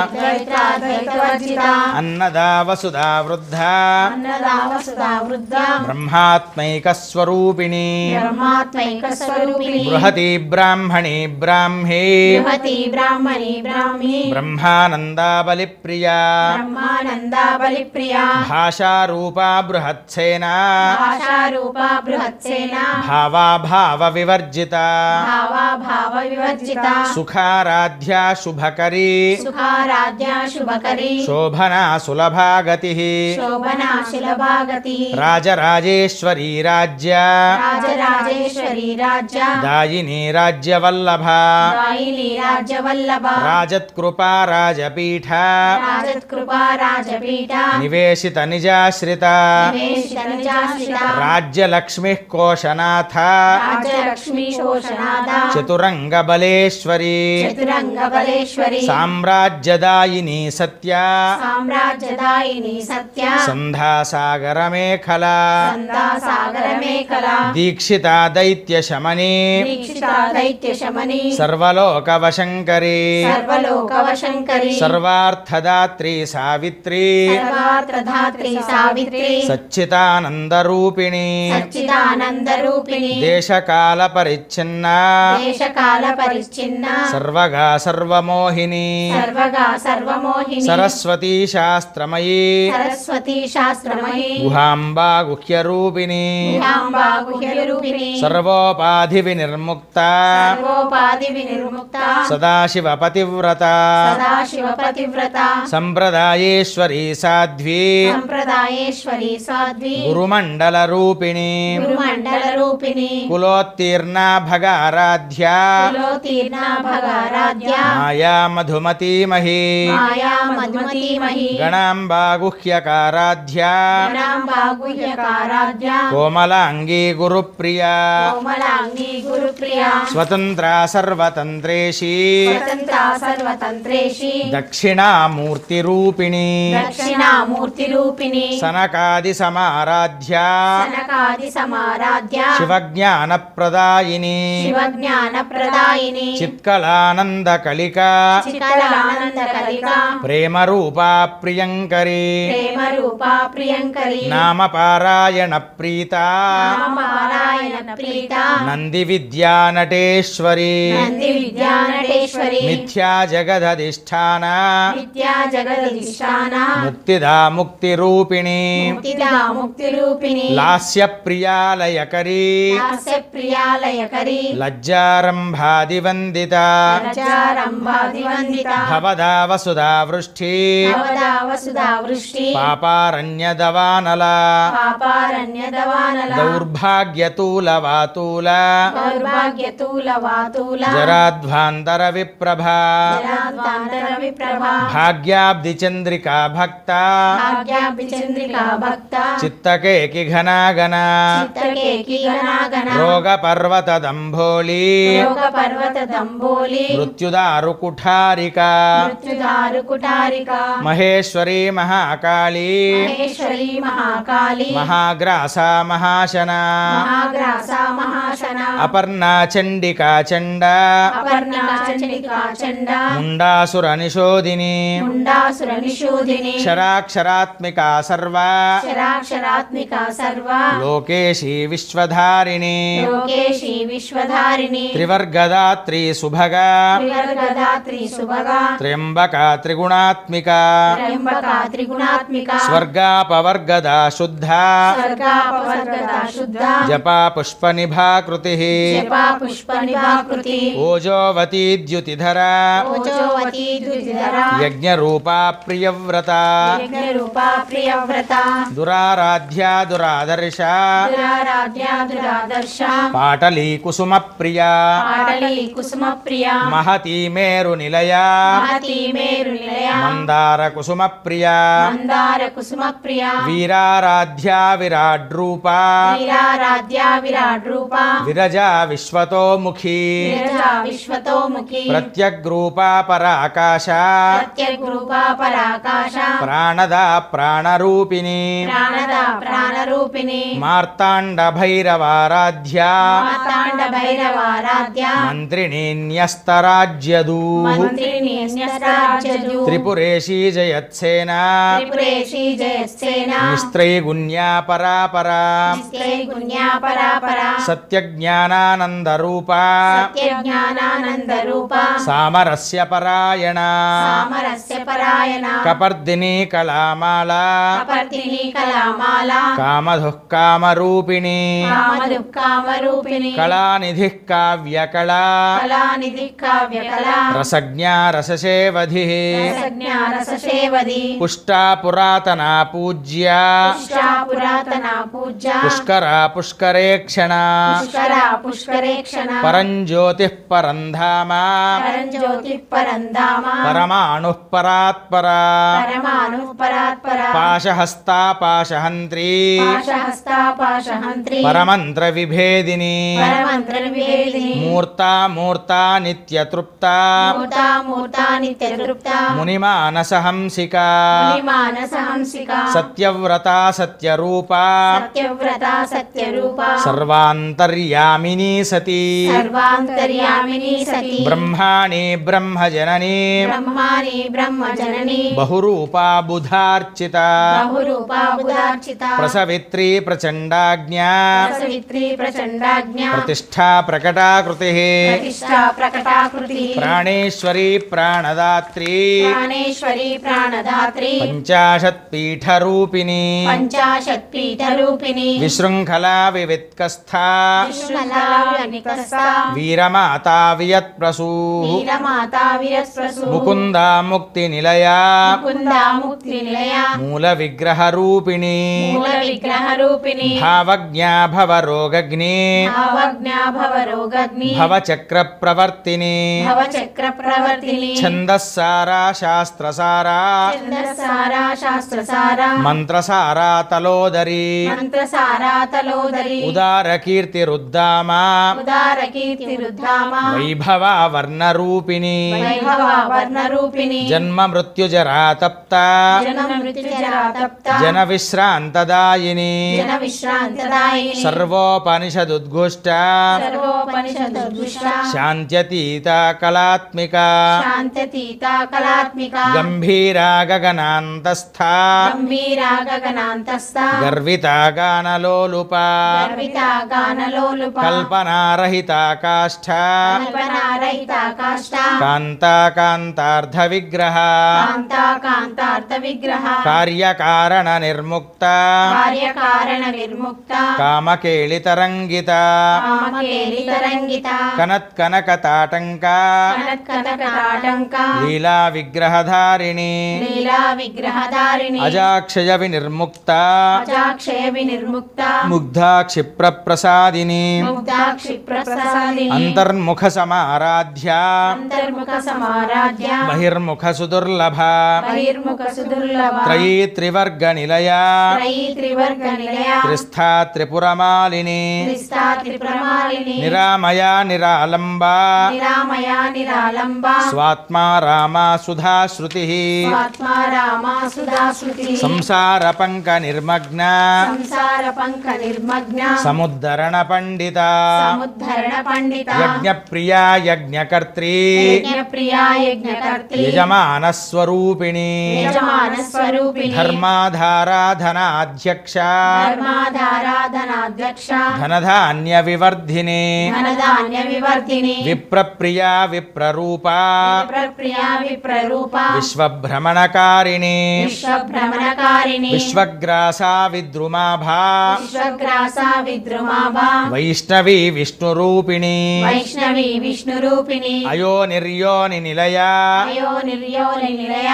ద్వైతాద్వైతవర్జిత అన్నదా వసుదా వృద్ధ అన్నదా వసుదా వృద్ధ బ్రహ్మాత్మైక స్వరూపిణి బ్రహ్మాత్మైక స్వరూపిణి బృహతి బ్రాహ్మణి బ్రాహ్మీ బృహతి బ్రాహ్మణి బ్రాహ్మి బ్రహ్మానందా బలిప్రియా బ్రహ్మానందా బలిప్రియా భాషారూపా బృహత్సేనా భాషారూప బృహత్సేన భావాభావ వివర్జిత భావా భావ వివర్జిత సుఖారాధ్యా శుభకరీ సుఖారాధ్య శుభకరి శోభనా సులభాగతి శోభనా శిలభాగతి రాజరాజేశ్వరీ రాజ్య రాజరాజేశ్వరి రాజ్య దాయిని రాజ్యవల్లభ దాయిని రాజ్యవల్లభ రాజత్కృపా రాజపీఠ రాజత్కృపా రాజపీఠ నివేశిత నిజాశ్రిత నివేశిత నిజాశ్రిత రాజ్యలక్ష్మి కోశనాథ రాజ్యలక్ష్మీ శోషనాథ చతురంగ బలేశ్వరి చతురంగ బలేశ్వరి సామ్రాజ్యదాయిని సత్య సామ్రాజ్యదాయిని సత్య సంధాసాగర మేఖల సందా సాగర మేఖల దీక్షిత దైత్య శమని దీక్షిత దైత్య శమని సర్వలోక వశంకరి సర్వలోకవశంకరి సర్వార్థదాత్రి సావిత్రి సర్వాత్రధాత్రి సావిత్రి సచ్చిదానందరూపిణి సచ్చిదానంద రూపిణి దేశకాల పరిచ్ఛిన్న దేశకాల పరిచ్ఛిన్న సర్వగా సర్వమోహిని సర్వగా సర్వమోహిని సరస్వతీ శాస్త్రమయీ సరస్వతి శాస్త్రమయీ గుహాంబా గుహ్యరూపిణి గుహాంబా గుహ్యరూపిణి సర్వోపాధి వినిర్ముక్త సర్వోపాధి వినిర్ముక్త సదాశివ పతివ్రత సదాశివ పతివ్రత సంప్రదాయేశ్వరీ సాధ్వీ సంప్రదాయేశ్వరి సాధ్వి గురుమండల రూపిణి గురుమండల రూపిణి కులోత్తీర్ణ భగారాధ్యా కులోతీర్ణ భగారాధ్య మాయా మధుమతీమహి మాయా మధుమతీమహి గణాంబా గుహ్యకారాధ్యా గణాంబా గుహ్యకారాధ్య కోమలాంగీ గురుప్రియా కోమలాంగి గురుప్రియ స్వతంత్ర సర్వతంత్రేషి స్వతంత్ర సర్వతంత్రేషి దక్షిణామూర్తి రూపిణి దక్షిణామూర్తి రూపిణి సనకాది సమారాధ్యా సనకాది సమారాధ్య శివజ్ఞాన ప్రదాయిని శివజ్ఞాన ప్రదాయిని చిత్కలానంద కలిక చికలానంద కలిక ప్రేమ రూపా ప్రియంకరి ప్రేమ రూప ప్రియంకరి నామ పారాయణ ప్రీత నామపారాయణ ప్రీత నంది విద్యా నటేశ్వరి నంది విద్యానటేశ్వరి మిథ్యా జగదధిష్టాన విద్యా జగదధిష్టాన ముక్తిదా ముక్తి రూపిణి ముక్తిదా ముక్తి రూపిణి లాస్య ప్రియాలయకరీ లాస్య ప్రియాలయకరి లజ్జారంభాది వందిత రజారంభాది వందిత భవదా వసుదా వృష్టి భవదా వసుదా వృష్టి పాపారణ్యదవానల పాపారణ్య దవానల దౌర్భాగ్యతూల వాతూల దౌర్భాగ్య జయతూల వాతూల జరాధ్వాంతర విప్రభా జరాద్వాంతర విప్రభా భాగ్యాబ్ది చంద్రికా భక్త భాగ్యాభిచంద్రికా భక్త చిత్తకేకి ఘనాగన చిత్తకేకి గణాగణ రోగ పర్వత దంభోళీ యోగ పర్వత దంబోలి మృత్యుదారు కుఠారిక మృత్యుదారు కుటారిక మహేశ్వరీ మహాకాళీ మహేశ్వరి మహాకాళి మహాగ్రాస మహాశన మహాగ్రాస మహాశన అపర్ణా చండికా చండ అపర్ణా చండికా చండ ముండాసుర నిషోదిని ముండాసుర నిషూదిని క్షరాక్షరాత్మికా సర్వ అక్షరాక్షరాత్మిక సర్వ లోకేశీ విశ్వధారిణి లోకేశి విశ్వధారిణి త్రివర్గదాత్రి సుభగా త్రివర్గదాత్రి సుభగా త్ర్యంబక త్రిగుణాత్మిక త్రయంబక త్రిగుణాత్మిక స్వర్గాపవర్గద శుద్ధ స్వర్గాపవర్గద శుద్ధ జపా పుష్పనిభాకృతి జపా పుష్ప నిభాకృతి ఓజోవతీ ద్యుతిధర ఓజోవతి దుర్ధర యజ్ఞరూపా ప్రియవ్రత యజ్ఞరూపా ప్రియవ్రత దురారాధ్యా దురాదర్శ దురారాధ్య దురాదర్శ పాటలీ కుసుమ ప్రియ పాటలి కుసుమ ప్రియ మహతీ మేరు నిలయ మహతి మేరు నిలయ మందార కుసుమ ప్రియ మందార కుసుమ ప్రియ వీరారాధ్యా విరాడ్ రూప వీరారాధ్య విరాట్ రూప విరజా విశ్వతోముఖీ విరజ విశ్వతోముఖి ప్రత్యగ్రూపా పరాకాశ ప్రత్యగ్రూప పరాకాశ ప్రాణదా ప్రాణరూపిణి ప్రాణద ప్రాణరూపిణి మార్తాండ భైరవారాధ్య మాతాండ భైరవారాధ్య మంత్రిణి న్యస్తరాజ్యదూ మంత్రిని న్యస్రాజ్యదు త్రిపురేశీ జయత్సేన త్రిపురేషి జయసేన నిస్త్రైగుణ్యా పరాపరా నిస్త్రై గుణ్యా పరాపరా సత్యజ్ఞానానందరూప సత్యజ్ఞానానంద రూప సామరస్య పరాయణ సామరస్య పరాయణ కపర్దిని కళామాల కపర్దిని కళామాల కామధుః కామరూపిణి కామదుఃఖామరూపిణి కళానిధి కావ్యకళా కళానిధి కావ్య కళా రసజ్ఞా రససేవధి రసజ్ఞా రససేవది పుష్టా పురాతనా పూజ్య పుష్టా పురాతన పూజ్య పుష్కర పుష్కరేక్షణ పుష్కర పుష్కరేక్షణ పరంజ్యోతి పరంధామ పరంజ్యోతి పరంధామ పరమాణు పరాత్పరా పరమాను పరాత్పర పాశహస్తా పాశహంత్రీ పాశహస్తా పాశహంత్రి పరమంత్ర విభేదిని పరమంత్ర వివేదిని మూర్తా మూర్తా నిత్యతృప్త మూర్తా మూర్తా నిత్యతృప్త మునిమానసహంసిక మానసహంసిక సత్యవ్రత సత్యరూప సత్యవ్రత సత్యరూప సర్వాంతర్యామిని సతీ సర్వాంతర్యామిని సతి బ్రహ్మాణి బ్రహ్మజనని బ్రహ్మాని బ్రహ్మ జనని బహురూపా బుధార్చిత బహురూపా బుధార్చిత ప్రసవిత్రీ ప్రచండాజ్ఞా సవిత్రి ప్రచండాజ్ఞ ప్రతిష్టా ప్రకటాకృతి ప్రతిష్టా ప్రకటాకృతి ప్రాణేశ్వరీ ప్రాణదాత్రీ ప్రాణేశ్వరి ప్రాణదాత్రి పంచాశత్పీఠరూపిణి పంచాశత్ పీఠ రూపిణి విశృంఖలా వివిత్కస్థా విశ్వలానికస్త వీరమాతా వియత్ప్రసూ వీరమాతా విరస్వసు ముకుందా ముక్తి నిలయా ముకుందా ముక్తి నిలయ మూల విగ్రహ రూపిణి మూల విగ్రహ రూపిణి భావజ్ఞా భవరోగగ్ని భావజ్ఞా భవ రోగగ్ని భవచక్ర ప్రవర్తిని భవ చక్ర ప్రవర్తిని ఛందస్సారా శాస్త్రసారా ఛందస్సారా శాస్త్రసారా మంత్రసారా తలోదరి మంత్రసారా తలోదరి ఉదార కీర్తి రుద్దామా ఉదార కీర్తి రుద్ధామ వైభవ వర్ణరూపిణి వైభవ వర్ణ రూపిణి జన్మ మృత్యుజరా తప్త జన మృత్యుజరా తప్త జన విశ్రాంతదాయిని జన విశ్రాంతదాయిని సర్వోపనిషదుద్ఘుష్ట సర్వోపనిషదుష్ట శాంత్యతీత కళాత్మిక శాంతతీత కళాత్మిక గంభీరా గగనాంతస్థ గంభీరా గగనాంతస్థ గర్విత గానలోలుప గర్విత గానలోలుప కల్పనారహిత కాష్ఠ కల్పనారహిత కాష్ట కాంతా కాంతార్థ విగ్రహ కాంతా కాంతార్థ విగ్రహ కార్యకారణ నిర్ముక్త కార్యకారణ నిర్ముక్త కామకేళితరంగిత కామకేలి తరంగిత కనత్ కనక తాటంక కనకనకటాటంక లీలా విగ్రహధారిణి లీలా విగ్రహధారిణి అజాక్షయ వినిర్ముక్త అజాక్షయ వినిర్ముక్త ముగ్ధా క్షిప్ర ప్రసాదిని ముగ్ధా క్షిప్ర ప్రసాదిని అంతర్ముఖ సమారాధ్య అంతర్ముఖ సమారాధ్య బహిర్ముఖ సుదుర్లభ బహిర్ముఖ సుదుర్లభ త్రయీ త్రివర్గ నిలయ త్రయీ త్రివర్గ నిలయ త్రిస్థా త్రిపురమాలిని త్రిస్థా త్రిప్రమాలిని నిరామయ నిరాలంబ నిరామయ నిరాలంబ స్వాత్మా రామా సుధా శృతి స్వాత్మా రామా సుధా శృతి సంసార పంక నిర్మగ్న సంసార పంక నిర్మగ్న సముద్ధరణ పండిత సముద్ధరణ పండిత యజ్ఞప్రియా యజ్ఞకర్త్రీ యజ్ఞ ప్రియా యజ్ఞకర్త్రి యజమాన స్వరూపిణి యజమాన స్వరూపిణి ధర్మాధారాధనాధ్యక్ష ధర్మాధారాధనాధ్యక్ష ధనధాన్య వివర్ధిని ధనధాన్య వివర్ధిని విప్రప్రియా విప్రరూప విప్రప్రియా విప్రరూప విశ్వభ్రమణకారిణి విశ్వభ్రమణకారిణి విశ్వగ్రాసా విద్రుమాభా విశ్వగ్రాస విద్రుమాభా వైష్ణవి విష్ణురూపిణి వైష్ణవి విష్ణురూపిణి అయో నిర్యోని నిలయా అయో నిర్యోని నిలయ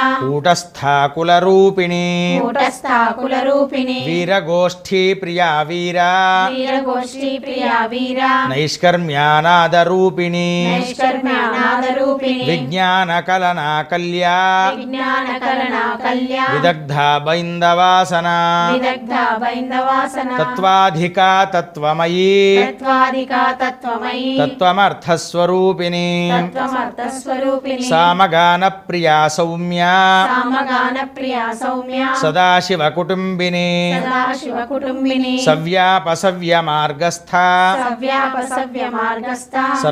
కూటస్థాకులరూపిణి కూటస్థాకుల రూపిణి వీరగోష్ఠీ ప్రియా వీరా వీరగోష్ఠీ ప్రియా వీర నైష్కర్మ్యానాదరూపిణి నైష్కర్మ్యానాద రూపిణి విజ్ఞాన కలనా కల్యా విజ్ఞాన కలనా కళ్యా విదగ్ధ బైందవాసన విదగ్ధ బైందవాసన తత్వాధికా తత్వమయీ తత్వాదికా తత్వమయీ తత్వమర్థస్వరూపిణి తత్వమర్థ స్వరూపిణి సామగాన ప్రియా సౌమ్యా సామగాన ప్రియా సౌమ్య సదాశివ కుటుంబిని సదాశివ కుటుంబిని సవ్యాపసవ్య మార్గస్థ సవ్యాప సవ్య మార్గస్థ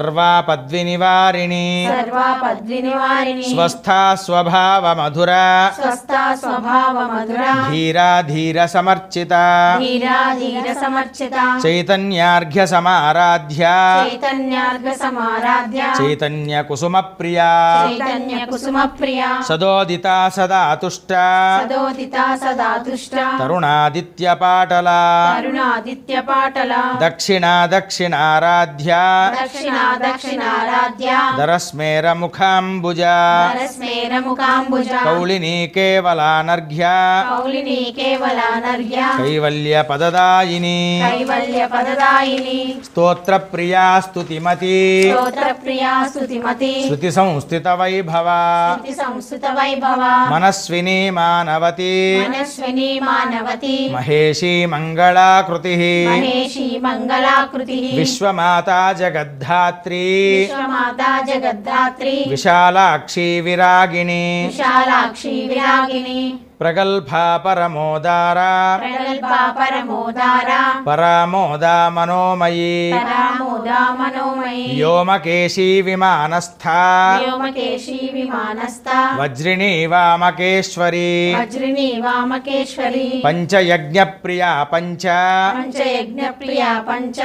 సర్వాపద్వినివారిణి సర్వాపద్వి నివారిణి స్వస్థా స్వభావ మధుర స్వస్థ స్వభావ మధుర ధీరా ధీర సమర్చిత ధీరా ధీర సమర్చిత చైతన్యార్ఘ్య సమారాధ్య చైతన్యార్ఘ సమారాధ్య చైతన్య కుసుమ ప్రియా చైతన్య కుసుమ ప్రియ సదోదిత సదా తుష్ట సదోదిత సదా తుష్ట తరుణాదిత్య పాటల కరుణాదిత్య పాటల దక్షిణ దక్షిణారాధ్య దక్షిణ దక్షిణారాధ్య దరస్మేర ముఖాంబుజ నరస్మేర ముఖాంబుజ కౌళినీ కేవలానర్ఘ్య కౌలిని కేవలానర్ఘ్య కైవల్య పదదాయిని కైవల్య పదదాయిని స్తోత్ర ప్రియా స్తుతిమతి స్తోత్ర ప్రియా స్తుతిమతి శృతి సంస్థిత వైభవ స్తుతి సంస్కృత వైభవ మనస్విని మానవతి మనస్విని మానవతి మహేషి మంగళాకృతి మహేషి మంగళాకృతి విశ్వమాతా జగద్ధాత్రి విశ్వమాతా జగద్ధాత్రి విశాలాక్షి విరాగిణి విశాలాక్షి విరాగిని ప్రగల్భా పరమోదార ప్రగల్భా పరమోదార పరామోదా మనోమయీ పరామోదా మనోమయి వ్యోమకేశీ విమానస్థ వ్యోమకేశి విమానస్థ వజ్రిణీ వామకేశ్వరి వజ్రిని వామకేశ్వరి పంచయజ్ఞ ప్రియా పంచ పంచయజ్ఞ ప్రియా పంచ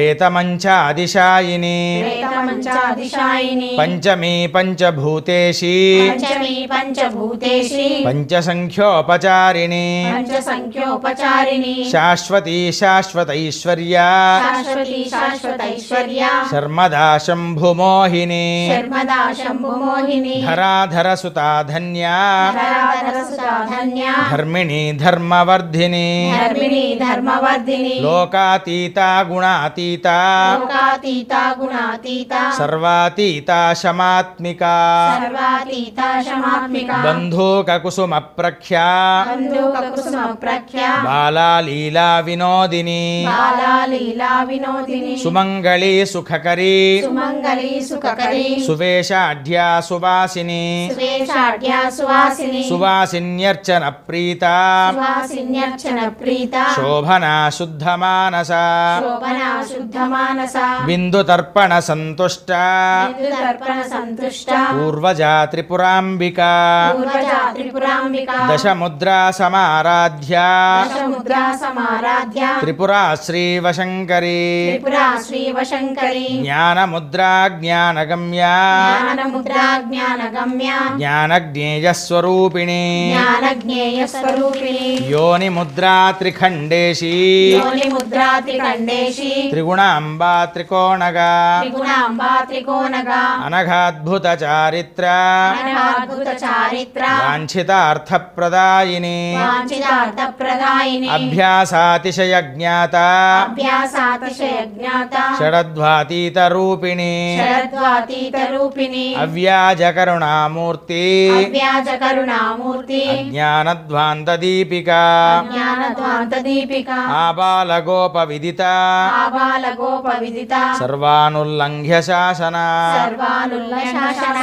ప్రేతమంచాదిశాయిని ప్రేతమంచాదిశాయిని పంచమీ పంచభూతేషి పంచమి పంచభూతేషి పంచసంఖ్యోపచారిణి పంచ సంఖ్యోపచారిణి శాశ్వతీ శాశ్వతైశ్వర్యా శాశ్వతి శాశ్వతైశ్వర్య శర్మదా శంభుమోహిని శర్మదా శంభుమోహిని ధరాధర సుతా ధన్యా ధరాధర సుధాధన్య ధర్మిణి ధర్మవర్ధిని ధర్మిణి ధర్మవర్ధిని లోకాతీత గుణాతీత లోకాతీత గుణాతీత సర్వాతీత శమాత్మిక సర్వాతీత శమాత్మిక బంధూక కుసుమ ప్రఖ్యా బంధుక కుసుమ ప్రఖ్య బాలా లీలా వినోదిని బాలా లీలా వినోదిని సుమంగళి సుఖకరీ సుమంగళి సుఖకరి సువేషాఢ్యా సువాసిని సువేషాఢ్య సువాసిని సువాసిన్యర్చన ప్రీత సువాసిన్యర్చన ప్రీత శోభనా శుద్ధమానస శోభన శుద్ధ మానస బిందు తర్పణ సంతుష్ట బిందు తర్పణ సంతుష్ట పూర్వజా త్రిపురాంబిక పూర్వజ త్రిపురాంబిక దశముద్రా సమారాధ్య దశముద్రా సమారాధ్య త్రిపురా శ్రీవశంకరి త్రిపురా శ్రీవశంకరి జ్ఞానముద్రా జ్ఞానగమ్య జ్ఞానముద్రా జ్ఞానగమ్య జ్ఞానజ్ఞేయస్వరూపిణి జ్ఞానజ్ఞేయ స్వరూపిణి యోనిముద్రా త్రిఖండేశీ యోని ముద్రా త్రికండేశి త్రిగుణాంబా త్రికోణగా త్రిగుణాంబా త్రికోణగా అనఘాద్భుత చారిత్ర అనాద్భుత చారిత్ర వాంఛితార్థప్రదాయిని వాంఛితార్థప్రదాయిని వాంఛితార్థప్రదాయిని అభ్యాసాతిశయజ్ఞాత అభ్యాసాతిశయ జ్ఞాత షడద్వాతీతరూపిణి శరద్వాతీత రూపిణి అవ్యాజకరుణామూర్తి అవ్యాజ కరుణామూర్తి అజ్ఞానధ్వాంతదీపిక జ్ఞానధ్వాంత దీపిక ఆబాలగోపవిదిత ఆబాల గోప విదిత సర్వానుల్లంఘ్య శాసన సర్వానుల్లశాసన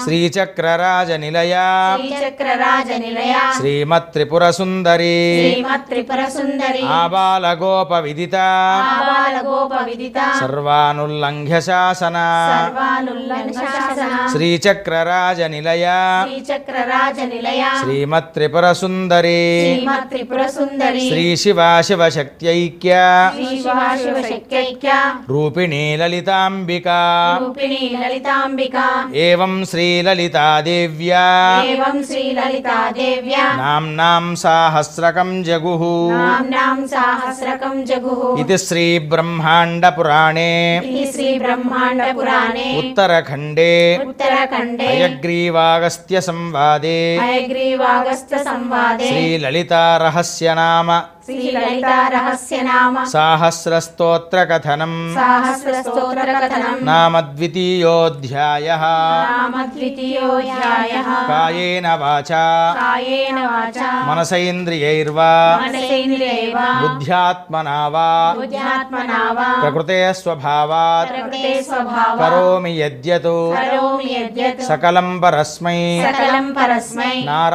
శ్రీచక్రరాజనిలయ శ్రీచక్రరాజ నిలయ శ్రీమత్రిపురసుందరి శ్రీమత్ త్రిపుర సుందరి ఆబాలగోపవిదిత ఆబాల గోప విదిత సర్వానుల్లంఘ్య శాసన సర్వానుల్లశాసన శ్రీచక్రరాజనిలయ శ్రీచక్రరాజ నిలయ శ్రీమత్రిపురసుందరి శ్రీమత్ త్రిపుర సుందరి శ్రీ శివాశివశక్త్యైక్య శ్రీ శివాశివ శక్త్యైక్య రూపిణీ లలితాంబిక రూపిణి లలితాంబిక ఏవం శ్రీలలితాదేవ్యా ఏవం శ్రీ లలితా దేవ్య నామ్నాం సాహస్రకం జగుః నామ్నాం సాహస్రకం జగుః ఇది శ్రీ బ్రహ్మాండ పురాణే ఇది శ్రీ బ్రహ్మాండ పురాణే ఉత్తరఖండే ఉత్తరాఖండే అయగ్రీవాగస్త్య సంవాదే హయగ్రీవాగస్త సంవాదే శ్రీ లలితా రహస్య నామ శ్రీ లలితా రహస్య నామ సాహస్రస్తోత్ర కథనం సాహస్ర స్తోత్ర కథనం నామ ద్వితీయోధ్యాయ నామ ద్వితీయోధ్యాయ కాయేన వాచా కాయేన వాచా మనసైంద్రియైర్వా మనసేంద్రియైవ బుద్ధ్యాత్మనా వా బుద్ధ్యాత్మనా వా ప్రకృతే స్వభావాత్ ప్రకృతే స్వభావ కరోమి యద్యత్ కరోమి యద్యత్ సకలం పరస్మై సకలం పరస్మై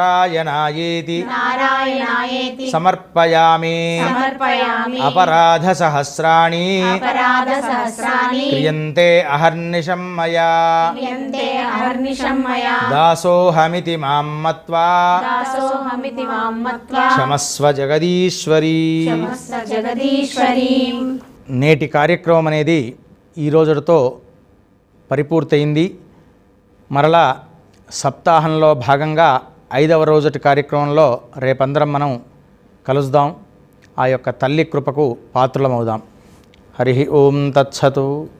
నారాయణాయేతి నారాయణాయేతి సమర్పయామి సమర్పయామి అపరాధ సహస్రాణి అపరాధ సహస్రాని క్రియంతే అహర్నిశం మయా క్రియంతే అహర్నిశం మయా దాసోహమితి మాం మత్వా దాసోహమితి మాం మత్వా క్షమస్వ జగదీశ్వరీ క్షమస్వ జగదీశ్వరీం నేటి కార్యక్రమం అనేది ఈ రోజుతో పరిపూర్తయింది మరలా సప్తాహంలో భాగంగా ఐదవ రోజుటి కార్యక్రమంలో రేపందరం మనం కలుద్దాం ఆ యొక్క తల్లి కృపకు పాత్రులమవుదాం హరి ఓం తత్సతు